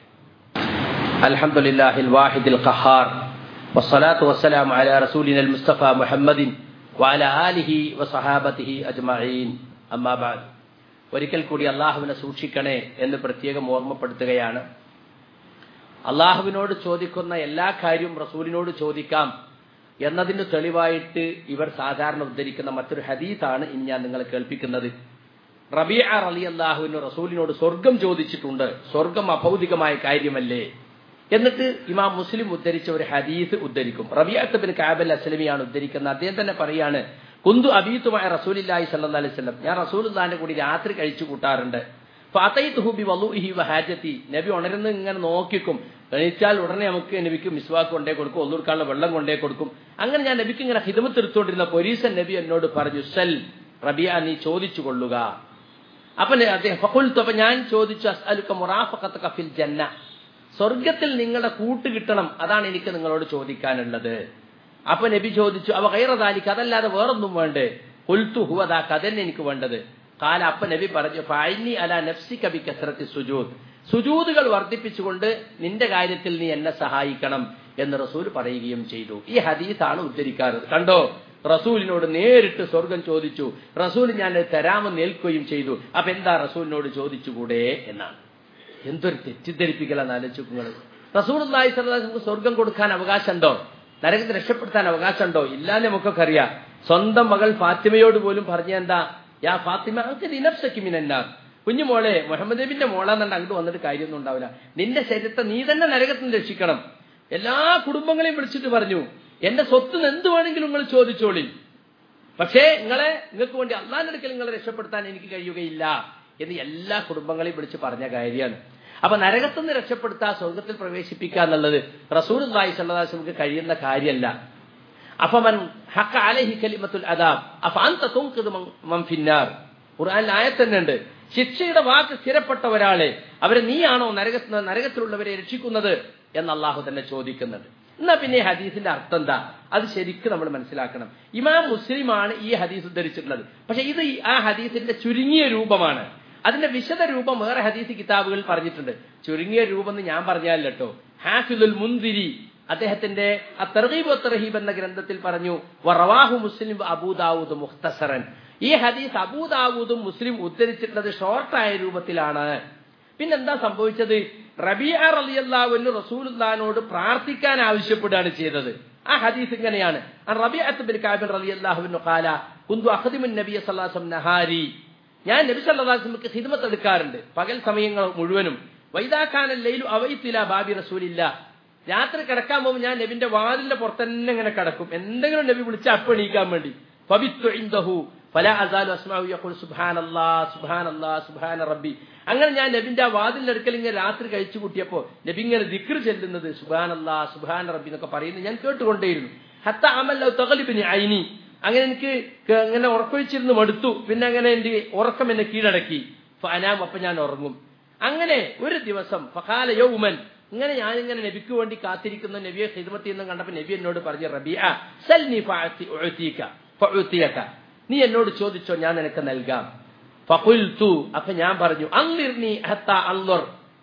[SPEAKER 1] الحمد لله الواحد القهار والصلاة والسلام على رسولنا المصطفى محمد وعلى آله وصحابته أجمعين أما بعد ഒരിക്കൽ കൂടി അള്ളാഹുവിനെ സൂക്ഷിക്കണേ എന്ന് പ്രത്യേകം ഓർമ്മപ്പെടുത്തുകയാണ് അള്ളാഹുവിനോട് ചോദിക്കുന്ന എല്ലാ കാര്യവും റസൂലിനോട് ചോദിക്കാം എന്നതിന് തെളിവായിട്ട് ഇവർ സാധാരണ ഉദ്ധരിക്കുന്ന മറ്റൊരു ഹദീസാണ് ഇനി ഞാൻ നിങ്ങളെ കേൾപ്പിക്കുന്നത് റബിയ അലി അള്ളാഹുവിന് റസൂലിനോട് സ്വർഗം ചോദിച്ചിട്ടുണ്ട് സ്വർഗം അഭൗതികമായ കാര്യമല്ലേ എന്നിട്ട് ഇമാം മുസ്ലിം ഉദ്ധരിച്ച ഒരു ഹദീസ് ഉദ്ധരിക്കും റബിയാത്ത് ബിൻ കാബൽ അസ്ലമിയാണ് ഉദ്ധരിക്കുന്നത് അദ്ദേഹം തന്നെ പറയാണ് കുന്തു അബീത്തുമായ റസൂലില്ലാഹി സല്ലാ അലൈഹി സ്വലം ഞാൻ റസൂലിന്റെ കൂടി രാത്രി കഴിച്ചു കൂട്ടാറുണ്ട് ഫാത്തൈത്തുഹുബി വലുഹി വഹാജത്തി നബി ഉണരുന്ന് ഇങ്ങനെ നോക്കിക്കും എണീച്ചാൽ ഉടനെ നമുക്ക് നബിക്ക് മിസ്വാക്ക് കൊണ്ടേ കൊടുക്കും ഒന്നൂർക്കാനുള്ള വെള്ളം കൊണ്ടേ കൊടുക്കും അങ്ങനെ ഞാൻ നബിക്ക് ഇങ്ങനെ ഹിദമത്ത് എടുത്തുകൊണ്ടിരുന്ന പൊരീസൻ നബി എന്നോട് പറഞ്ഞു സൽ റബിയ നീ ചോദിച്ചു കൊള്ളുക അപ്പൊ അദ്ദേഹം ഫക്കുൽത്തു അപ്പൊ ഞാൻ ചോദിച്ചു അസ്അലുക്ക മുറാഫഖത്ത് കഫിൽ ജന്ന സ്വർഗത്തിൽ നിങ്ങളുടെ കൂട്ട് കിട്ടണം അതാണ് എനിക്ക് നിങ്ങളോട് ചോദിക്കാനുള്ളത് അപ്പൊ നബി ചോദിച്ചു അവ കൈറതാലിക്ക് അതല്ലാതെ വേറൊന്നും വേണ്ടേ കൊൽത്തു ഹുവദാക്ക് അതന്നെ എനിക്ക് വേണ്ടത് കാല അപ്പ നബി പറഞ്ഞു ഫൈനി അല നഫ്സി കബി കസറത്തി സുജൂദ് സുജൂദുകൾ വർദ്ധിപ്പിച്ചുകൊണ്ട് നിന്റെ കാര്യത്തിൽ നീ എന്നെ സഹായിക്കണം എന്ന് റസൂൽ പറയുകയും ചെയ്തു ഈ ഹദീസാണ് ഉദ്ധരിക്കാറ് കണ്ടോ റസൂലിനോട് നേരിട്ട് സ്വർഗം ചോദിച്ചു റസൂൽ ഞാൻ തരാമെന്ന് ഏൽക്കുകയും ചെയ്തു അപ്പൊ എന്താ റസൂലിനോട് ചോദിച്ചുകൂടെ എന്നാണ് എന്തൊരു തെറ്റിദ്ധരിപ്പിക്കലാണ് ആലോചിക്കുന്നത് റസൂൽ നമുക്ക് സ്വർഗം കൊടുക്കാൻ അവകാശമുണ്ടോ നരകത്തെ രക്ഷപ്പെടുത്താൻ അവകാശമുണ്ടോ ഇല്ലാന്ന് നമുക്കൊക്കെ അറിയാം സ്വന്തം മകൾ ഫാത്തിമയോട് പോലും പറഞ്ഞ എന്താ യാ ഫാത്തിമ ഇനഫ്സക്കിമിനാർ കുഞ്ഞുമോളെ മുഹമ്മദ് നബിന്റെ മോളാന്നുണ്ട് അങ്ങോട്ട് വന്നിട്ട് കാര്യമൊന്നും ഉണ്ടാവില്ല നിന്റെ ശരീരത്തെ നീ തന്നെ നരകത്തിന് രക്ഷിക്കണം എല്ലാ കുടുംബങ്ങളെയും വിളിച്ചിട്ട് പറഞ്ഞു എന്റെ സ്വത്ത് എന്ത് വേണമെങ്കിലും നിങ്ങൾ ചോദിച്ചോളി പക്ഷേ നിങ്ങളെ നിങ്ങൾക്ക് വേണ്ടി അള്ളാഹിനടുക്കൽ നിങ്ങളെ രക്ഷപ്പെടുത്താൻ എനിക്ക് കഴിയുകയില്ല എന്ന് എല്ലാ കുടുംബങ്ങളെയും വിളിച്ച് പറഞ്ഞ കാര്യമാണ് അപ്പൊ നരകത്തുനിന്ന് രക്ഷപ്പെടുത്താൻ സ്വർഗത്തിൽ പ്രവേശിപ്പിക്കുക എന്നുള്ളത് റസൂൽ അള്ളാഹി സല്ലാസ്ലമക്ക് കഴിയുന്ന കാര്യമല്ല അഫമൻ ഹക്ക അലഹി കലിമത്തുൽ അദാബ് അഫാന്ത ഫിന്നാർ ഖുർആനിൽ ആയത്ത് തന്നെ ഉണ്ട് ശിക്ഷയുടെ വാക്ക് സ്ഥിരപ്പെട്ട ഒരാളെ അവരെ നീയാണോ നരക നരകത്തിലുള്ളവരെ രക്ഷിക്കുന്നത് എന്ന് അള്ളാഹു തന്നെ ചോദിക്കുന്നുണ്ട് എന്നാ പിന്നെ ഈ ഹദീസിന്റെ അർത്ഥം എന്താ അത് ശരിക്കും നമ്മൾ മനസ്സിലാക്കണം ഇമാം മുസ്ലിമാണ് ഈ ഹദീസ് ഉദ്ധരിച്ചിട്ടുള്ളത് പക്ഷെ ഇത് ഈ- ആ ഹദീസിന്റെ ചുരുങ്ങിയ രൂപമാണ് അതിന്റെ വിശദ രൂപം വേറെ ഹദീസ് കിതാബുകൾ പറഞ്ഞിട്ടുണ്ട് ചുരുങ്ങിയ രൂപം എന്ന് ഞാൻ പറഞ്ഞാൽ കേട്ടോ ഹാഫിദുൽ മുന്തിരി അദ്ദേഹത്തിന്റെ തർഹീബ് തർഹീബ് എന്ന ഗ്രന്ഥത്തിൽ പറഞ്ഞു വറവാഹു മുസ്ലിം അബൂദാവൂദ് മുഖ്തസറൻ ഈ ഹദീസ് അബൂദാവൂദും മുസ്ലിം ഉദ്ധരിച്ചിട്ടുള്ളത് ഷോർട്ടായ രൂപത്തിലാണ് പിന്നെന്താ സംഭവിച്ചത് റബിയ റലിയല്ലാവിന് റസൂലുല്ലാനോട് പ്രാർത്ഥിക്കാൻ ആവശ്യപ്പെടുകയാണ് ചെയ്തത് ആ ഹദീസ് ഇങ്ങനെയാണ് റബിഅത്ത് ബിൻ കാബിൻ റളിയല്ലാഹുവിനു ഖാല കുന്തു അഖദിമുൻ നബിയ സല്ലല്ലാഹു അലൈഹി വസല്ലം നഹാരി ഞാൻ നബി സല്ലല്ലാഹു അലൈഹി വസല്ലമക്ക് ഖിദ്മത്ത് എടുക്കാറുണ്ട് പകൽ സമയങ്ങൾ മുഴുവനും വൈദാഖാന ലൈലു അവൈത്തില ബാബി റസൂലില്ല രാത്രി കിടക്കാൻ പോകുമ്പോൾ ഞാൻ നബിന്റെ വാതിലിന്റെ പുറത്തന്നെ ഇങ്ങനെ കിടക്കും എന്തെങ്കിലും നബി വിളിച്ച് അപ്പ് എണീക്കാൻ വേണ്ടി ഫബിത്തു ഇൻദഹു ഫലാ അസാലു അസ്മാഉ യഖുൽ സുബ്ഹാനല്ലാ സുബ്ഹാനല്ലാ സുബ്ഹാന റബ്ബി അങ്ങനെ ഞാൻ നബിന്റെ ആ വാതിലിന്റെ അടുക്കൽ ഇങ്ങനെ രാത്രി കഴിച്ചു കൂട്ടിയപ്പോ നബി ഇങ്ങനെ ദിക്ർ ചെല്ലുന്നത് സുബ്ഹാനല്ലാ സുബ്ഹാന റബ്ബി എന്നൊക്കെ പറയുന്നത് ഞാൻ കേട്ടുകൊണ്ടേയിരുന്നു ഹത്ത അമല്ല തകലിബിന് ഐനി അങ്ങനെ എനിക്ക് ക- ഇങ്ങനെ ഉറക്കൊഴിച്ചിരുന്ന് മടുത്തു പിന്നെ അങ്ങനെ എന്റെ ഉറക്കം എന്നെ കീഴടക്കി ഫനാം അപ്പൊ ഞാൻ ഉറങ്ങും അങ്ങനെ ഒരു ദിവസം ഫഖാല യൗമൻ ഇങ്ങനെ ഞാനിങ്ങനെ നബിക്ക് വേണ്ടി കാത്തിരിക്കുന്ന നബിയെ ഹിദ്മത്തിൽ നിന്നും കണ്ടപ്പോ നബി എന്നോട് പറഞ്ഞു റബിയ സൽനി ഫഅതി ഉഅതീക ഫഉതിയക നീ എന്നോട് ചോദിച്ചോ ഞാൻ നിനക്ക് നൽകാം ഫഖുൽതു അപ്പൊ ഞാൻ പറഞ്ഞു അൻലിർനി ഹത്ത അൻലുർ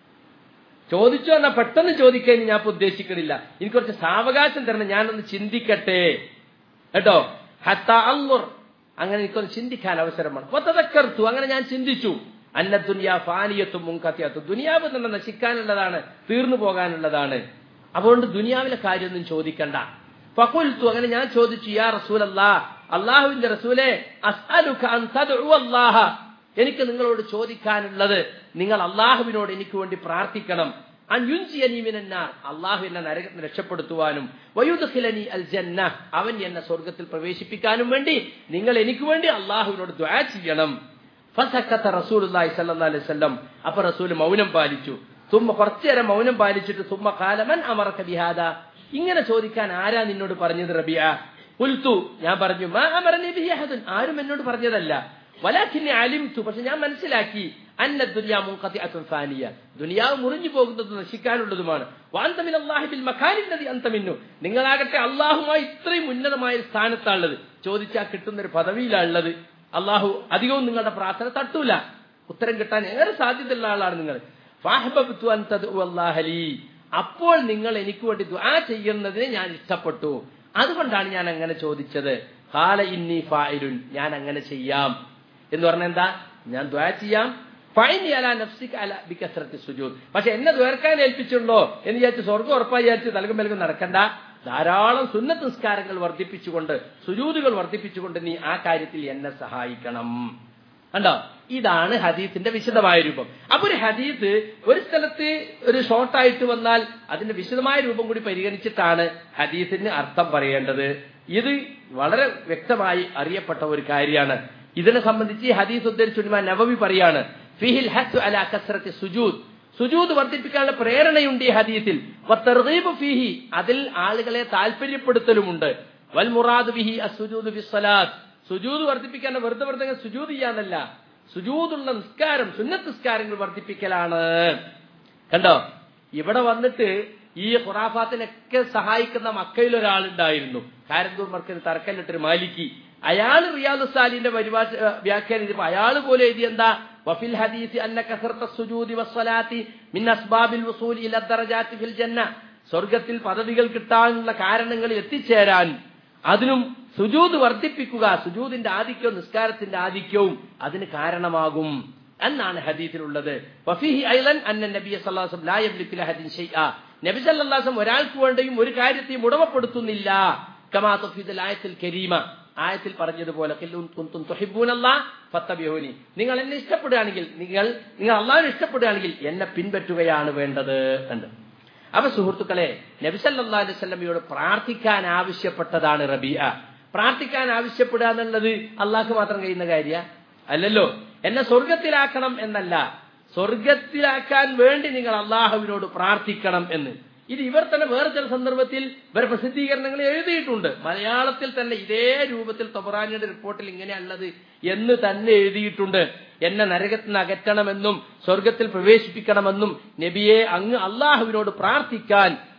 [SPEAKER 1] ചോദിച്ചോ എന്നാ പെട്ടെന്ന് ചോദിക്കാൻ ഞാൻ ഇപ്പൊ ഉദ്ദേശിക്കണില്ല എനിക്ക് കുറച്ച് സാവകാശം തരണം ഞാനൊന്ന് ചിന്തിക്കട്ടെ കേട്ടോ ഹത്ത അൻലുർ അങ്ങനെ എനിക്കൊന്ന് ചിന്തിക്കാൻ അവസരമാണ് ഒത്തതക്കർത്തു അങ്ങനെ ഞാൻ ചിന്തിച്ചു അന്ന ദുനിയാ ഫാനിയത്തും മുൻകത്തിയത്തും ദുനിയാവ് തന്നെ നശിക്കാനുള്ളതാണ് തീർന്നു പോകാനുള്ളതാണ് അതുകൊണ്ട് ദുനിയാവിലെ കാര്യമൊന്നും ചോദിക്കണ്ട ഫഖുൽതു അങ്ങനെ ഞാൻ ചോദിച്ചു യാ റസൂലല്ലാ അള്ളാഹുവിന്റെ റസൂലെ അസ്അലുക അൻ തദ്ഉ അല്ലാഹ എനിക്ക് നിങ്ങളോട് ചോദിക്കാനുള്ളത് നിങ്ങൾ അള്ളാഹുവിനോട് എനിക്ക് വേണ്ടി പ്രാർത്ഥിക്കണം അൻയുൻജിയനി മിനന്നാർ അള്ളാഹു എന്നെ നരകത്തിൽ രക്ഷപ്പെടുത്തുവാനും വയുദ്ഖിലനി അൽ ജന്ന അവൻ എന്നെ സ്വർഗത്തിൽ പ്രവേശിപ്പിക്കാനും വേണ്ടി നിങ്ങൾ എനിക്ക് വേണ്ടി അള്ളാഹുവിനോട് ദ്വാ ചെയ്യണം ഫസക്കത്ത റസൂലുള്ളാഹി സ്വല്ലല്ലാഹു അലൈഹി വസല്ലം അപ്പൊ റസൂൽ മൗനം പാലിച്ചു തുമ്മ കുറച്ചു നേരം മൗനം പാലിച്ചിട്ട് തുമ്മ കാലമൻ അമറക്ക ബിഹാദ ഇങ്ങനെ ചോദിക്കാൻ ആരാ നിന്നോട് പറഞ്ഞത് റബിയ ഉൽത്തു ഞാൻ പറഞ്ഞു മാ അമറനി ബിഹി അഹദുൻ ആരും എന്നോട് പറഞ്ഞതല്ല വലാഖിനെ അലിംതു പക്ഷെ ഞാൻ മനസ്സിലാക്കി അന്ന ദുനിയാ മുൻഖത്തിഅത്തുൻ ഫാനിയ ദുനിയാവ് മുറിഞ്ഞു പോകുന്നത് നശിക്കാനുള്ളതുമാണ് വാന്തമിൻ അല്ലാഹി ബിൽ മക്കാനില്ലതി അന്തമിന്നു നിങ്ങളാകട്ടെ അള്ളാഹുമായി ഇത്രയും ഉന്നതമായ ഒരു സ്ഥാനത്താണുള്ളത് ചോദിച്ചാൽ കിട്ടുന്ന ഒരു പദവിയിലാണുള്ളത് അള്ളാഹു അധികവും നിങ്ങളുടെ പ്രാർത്ഥന തട്ടൂല ഉത്തരം കിട്ടാൻ ഏറെ സാധ്യതയുള്ള ആളാണ് നിങ്ങൾ ഫാഹബബ്തു അൻ തദ്ഉ അല്ലാഹ ലീ. അപ്പോൾ നിങ്ങൾ എനിക്ക് വേണ്ടി ദുആ ചെയ്യുന്നതിനെ ഞാൻ ഇഷ്ടപ്പെട്ടു അതുകൊണ്ടാണ് ഞാൻ അങ്ങനെ ചോദിച്ചത് കാല ഇന്നി ഫായിലുൻ ഞാൻ അങ്ങനെ ചെയ്യാം എന്ന് പറഞ്ഞാൽ എന്താ ഞാൻ ദ്വാ ചെയ്യാം ഫൈനി അല നഫ്സിക് അല ബിക്കസ്രത്തി സുജൂദ് പക്ഷെ എന്നെ ദ്വേർക്കാൻ ഏൽപ്പിച്ചുണ്ടോ എന്ന് വിചാരിച്ച് സ്വർഗ്ഗം ഉറപ്പായി വിചാരിച്ച് തലകും മെലകും നടക്കണ്ട ധാരാളം സുന്നത്ത് നിസ്കാരങ്ങൾ വർദ്ധിപ്പിച്ചുകൊണ്ട് സുജൂതുകൾ വർദ്ധിപ്പിച്ചുകൊണ്ട് നീ ആ കാര്യത്തിൽ എന്നെ സഹായിക്കണം കണ്ടോ ഇതാണ് ഹദീസിന്റെ വിശദമായ രൂപം അപ്പൊ ഒരു ഹദീസ് ഒരു സ്ഥലത്ത് ഒരു ഷോർട്ടായിട്ട് വന്നാൽ അതിന്റെ വിശദമായ രൂപം കൂടി പരിഗണിച്ചിട്ടാണ് ഹദീസിന് അർത്ഥം പറയേണ്ടത് ഇത് വളരെ വ്യക്തമായി അറിയപ്പെട്ട ഒരു കാര്യമാണ് ഇതിനെ സംബന്ധിച്ച് ഈ ഹദീസ് ഉദ്ധരിച്ചുള്ള നവവി പറയാണ് ഫിഹിൽ ഹസ് അല കസ്രത്തി സുജൂദ് സുജൂദ് വർദ്ധിപ്പിക്കാനുള്ള പ്രേരണയുണ്ട് ഈ ഹദീസിൽ വത്തർഗീബ് ഫീഹി അതിൽ ആളുകളെ താല്പര്യപ്പെടുത്തലുമുണ്ട് വൽ മുറാദ് ബിഹി അസുജൂദ് ബിസ്സലാത്ത് സുജൂദ് വർദ്ധിപ്പിക്കാൻ വെറുതെ വെറുതെ സുജൂദ് ചെയ്യാന്നല്ല സുജൂദുള്ള നിസ്കാരം സുന്നത്ത് നിസ്കാരങ്ങൾ വർദ്ധിപ്പിക്കലാണ് കണ്ടോ ഇവിടെ വന്നിട്ട് ഈ ഖുറാഫാത്തിനൊക്കെ സഹായിക്കുന്ന മക്കയിൽ ഒരാളുണ്ടായിരുന്നു കാരന്തൂർ മർക്കന് തറക്കല്ലിട്ടൊരു മാലിക്കി അയാൾ റിയാദ് സാലിന്റെ പരിഭാഷ വ്യാഖ്യാനം ചെയ്തപ്പോ അയാൾ പോലെ എഴുതി എന്താ വഫിൽ ഹദീസ് അന്ന കസർത്ത സുജൂദി വസ്സലാത്തി മിൻ അസ്ബാബിൽ വസൂൽ ഇല ദറജാത്തി ഫിൽ ജന്ന സ്വർഗത്തിൽ പദവികൾ കിട്ടാനുള്ള കാരണങ്ങളിൽ എത്തിച്ചേരാൻ അതിനും സുജൂദ് വർദ്ധിപ്പിക്കുക സുജൂദിന്റെ ആധിക്യവും നിസ്കാരത്തിന്റെ ആധിക്യവും അതിന് കാരണമാകും എന്നാണ് ഹദീസിലുള്ളത് വഫീഹി ഐലൻ അന്ന നബിയ സല്ലാസം ലാ യബ്ലിക്കു ലഹദിൻ ഷൈഅ നബി സല്ലല്ലാഹു ഒരാൾക്ക് വേണ്ടിയും ഒരു കാര്യത്തെയും ഉടമപ്പെടുത്തുന്നില്ല കമാ തഫീദൽ ആയത്തിൽ കരീമ ആയത്തിൽ പറഞ്ഞതുപോലെ ഖില്ലുൻ കുന്തും തുഹിബ്ബൂനല്ലാഹ് ഫത്തബിഹൂനി നിങ്ങൾ എന്നെ ഇഷ്ടപ്പെടുകയാണെങ്കിൽ നിങ്ങൾ നിങ്ങൾ അള്ളാഹിനെ ഇഷ്ടപ്പെടുകയാണെങ്കിൽ എന്നെ പിൻപറ്റുകയാണ് വേണ്ടത് എന്ന് അപ്പൊ സുഹൃത്തുക്കളെ നബിസല്ലാ അലൈഹി സ്വലമിയോട് പ്രാർത്ഥിക്കാൻ ആവശ്യപ്പെട്ടതാണ് റബിയ പ്രാർത്ഥിക്കാൻ ആവശ്യപ്പെടുക എന്നുള്ളത് അള്ളാഹ്ക്ക് മാത്രം കഴിയുന്ന കാര്യ അല്ലല്ലോ എന്നെ സ്വർഗത്തിലാക്കണം എന്നല്ല സ്വർഗത്തിലാക്കാൻ വേണ്ടി നിങ്ങൾ അള്ളാഹുവിനോട് പ്രാർത്ഥിക്കണം എന്ന് ഇത് ഇവർ തന്നെ വേറെ ചില സന്ദർഭത്തിൽ ഇവർ പ്രസിദ്ധീകരണങ്ങൾ എഴുതിയിട്ടുണ്ട് മലയാളത്തിൽ തന്നെ ഇതേ രൂപത്തിൽ തൊബറാനിയുടെ റിപ്പോർട്ടിൽ ഇങ്ങനെയുള്ളത് എന്ന് തന്നെ എഴുതിയിട്ടുണ്ട് എന്നെ നരകത്തിൽ നിന്ന് അകറ്റണമെന്നും സ്വർഗത്തിൽ പ്രവേശിപ്പിക്കണമെന്നും നബിയെ അങ്ങ് അള്ളാഹുവിനോട് പ്രാർത്ഥിക്കാൻ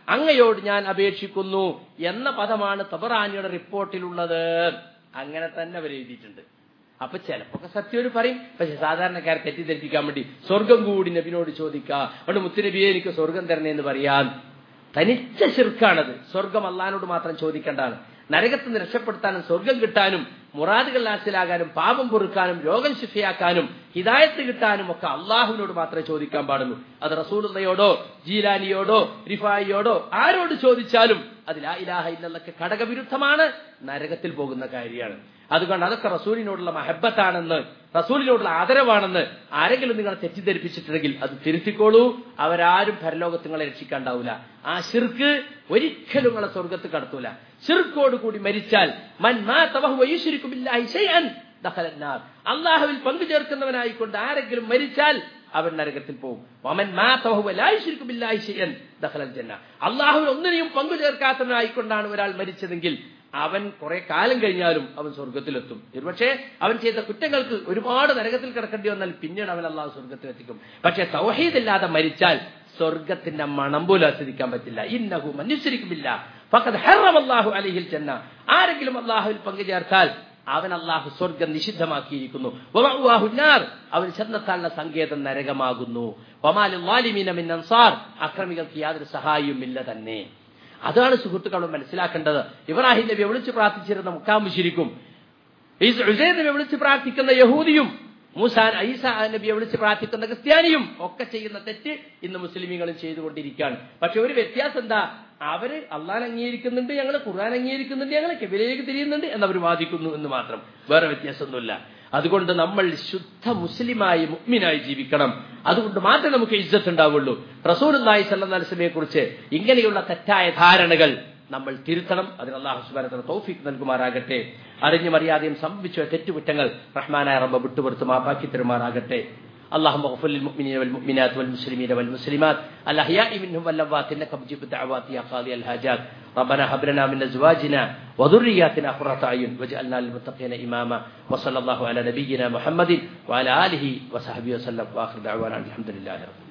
[SPEAKER 1] അങ്ങയോട് ഞാൻ അപേക്ഷിക്കുന്നു എന്ന പദമാണ് തബറാനിയുടെ റിപ്പോർട്ടിലുള്ളത് അങ്ങനെ തന്നെ അവർ എഴുതിയിട്ടുണ്ട് അപ്പൊ ചിലപ്പോ സത്യം പറയും പക്ഷെ സാധാരണക്കാരെ തെറ്റിദ്ധരിപ്പിക്കാൻ വേണ്ടി സ്വർഗം കൂടി നബിനോട് ചോദിക്കുക അതുകൊണ്ട് മുത്തുനബിയെ എനിക്ക് സ്വർഗം തരണേ എന്ന് പറയാൻ തനിച്ച ശിർക്കാണത് സ്വർഗം അള്ളഹാനോട് മാത്രം ചോദിക്കേണ്ടതാണ് നരകത്തിൽ നിന്ന് രക്ഷപ്പെടുത്താനും സ്വർഗം കിട്ടാനും മുറാദുകൾ ഹാസിലാകാനും പാപം പൊറുക്കാനും രോഗം ശിഫയാക്കാനും ഹിദായത്ത് കിട്ടാനും ഒക്കെ അള്ളാഹുവിനോട് മാത്രമേ ചോദിക്കാൻ പാടുള്ളൂ അത് റസൂലുള്ളയോടോ ജീലാനിയോടോ റിഫായിയോടോ ആരോട് ചോദിച്ചാലും അതിൽ ആ ഇലാഹ ഇല്ലല്ലൊക്കെ ഘടകവിരുദ്ധമാണ് നരകത്തിൽ പോകുന്ന കാര്യമാണ് അതുകൊണ്ട് അതൊക്കെ റസൂലിനോടുള്ള മഹബത്താണെന്ന് റസൂലിനോടുള്ള ആദരവാണെന്ന് ആരെങ്കിലും നിങ്ങളെ തെറ്റിദ്ധരിപ്പിച്ചിട്ടുണ്ടെങ്കിൽ അത് തിരുത്തിക്കോളൂ അവരാരും പരലോകത്ത് നിങ്ങളെ രക്ഷിക്കാണ്ടാവില്ല ആ ശിർക്ക് ഒരിക്കലും നിങ്ങളെ സ്വർഗത്ത് കടത്തൂല ശിർക്കോട് കൂടി മരിച്ചാൽ മൻ അള്ളാഹുവിൽ പങ്കു ചേർക്കുന്നവനായിക്കൊണ്ട് ആരെങ്കിലും മരിച്ചാൽ അവൻ നരകത്തിൽ പോകും വമൻ അള്ളാഹുവിൽ ഒന്നിനെയും പങ്കു ചേർക്കാത്തവനായിക്കൊണ്ടാണ് ഒരാൾ മരിച്ചതെങ്കിൽ അവൻ കുറെ കാലം കഴിഞ്ഞാലും അവൻ സ്വർഗത്തിലെത്തും ഒരുപക്ഷെ അവൻ ചെയ്ത കുറ്റങ്ങൾക്ക് ഒരുപാട് നരകത്തിൽ കിടക്കേണ്ടി വന്നാൽ പിന്നീട് അവൻ അള്ളാഹു സ്വർഗത്തിലെത്തിക്കും പക്ഷെ തൗഹീദില്ലാതെ മരിച്ചാൽ സ്വർഗത്തിന്റെ മണം പോലും ആസ്വദിക്കാൻ പറ്റില്ല ഇന്നഹു മനുഷ്യരിക്കുമില്ല ഫഖദ് ഹറമല്ലാഹു അലൈഹിൽ ജന്ന ആരെങ്കിലും അള്ളാഹുവിൽ പങ്കുചേർത്താൽ അവൻ അള്ളാഹു സ്വർഗം നിഷിദ്ധമാക്കിയിരിക്കുന്നു അവൻ ചെന്നെത്താനുള്ള സങ്കേതം നരകമാകുന്നു അൻസാർ അക്രമികൾക്ക് യാതൊരു സഹായവുമില്ല തന്നെ അതാണ് സുഹൃത്തുക്കൾ മനസ്സിലാക്കേണ്ടത് ഇബ്രാഹിം നബിയെ വിളിച്ച് പ്രാർത്ഥിച്ചിരുന്ന മുക്കാമുശിരിക്കും നബിയെ വിളിച്ച് പ്രാർത്ഥിക്കുന്ന യഹൂദിയും മൂസാൻ ഐസ നബിയെ വിളിച്ച് പ്രാർത്ഥിക്കുന്ന ക്രിസ്ത്യാനിയും ഒക്കെ ചെയ്യുന്ന തെറ്റ് ഇന്ന് മുസ്ലിമീങ്ങളും ചെയ്തുകൊണ്ടിരിക്കുകയാണ് പക്ഷെ ഒരു വ്യത്യാസം എന്താ അവര് അള്ളാൻ അംഗീകരിക്കുന്നുണ്ട് ഞങ്ങൾ ഖുർആൻ അംഗീകരിക്കുന്നുണ്ട് ഞങ്ങൾ കെബിലേക്ക് തിരിയുന്നുണ്ട് എന്നവർ വാദിക്കുന്നു എന്ന് മാത്രം വേറെ വ്യത്യാസമൊന്നുമില്ല അതുകൊണ്ട് നമ്മൾ ശുദ്ധ മുസ്ലിമായി മുഗ്മിനായി ജീവിക്കണം അതുകൊണ്ട് മാത്രമേ നമുക്ക് ഇജ്ജത്ത് ഉണ്ടാവുള്ളൂ റസൂലുല്ലാഹി സല്ലാസ്ലമയെ കുറിച്ച് ഇങ്ങനെയുള്ള തെറ്റായ ധാരണകൾ നമ്മൾ തിരുത്തണം അതിന് അള്ളാഹു സുബാനത്തിന് തൗഫീഖ് നൽകുമാറാകട്ടെ അറിഞ്ഞും അറിയാതെയും സംഭവിച്ച തെറ്റുകുറ്റങ്ങൾ റഹ്മാനായ റബ്ബ വിട്ടുപുറത്ത് മാപ്പാക്കി തരുമാറാകട്ടെ اللهم اغفر للمؤمنين والمؤمنات والمسلمين والمسلمات الأحياء منهم والأموات إنك مجيب الدعوات يا قاضي الحاجات ربنا هب لنا من أزواجنا وذرياتنا قرة أعين واجعلنا للمتقين إماما وصلى الله على نبينا محمد وعلى آله وصحبه وسلم وآخر دعوانا الحمد لله رب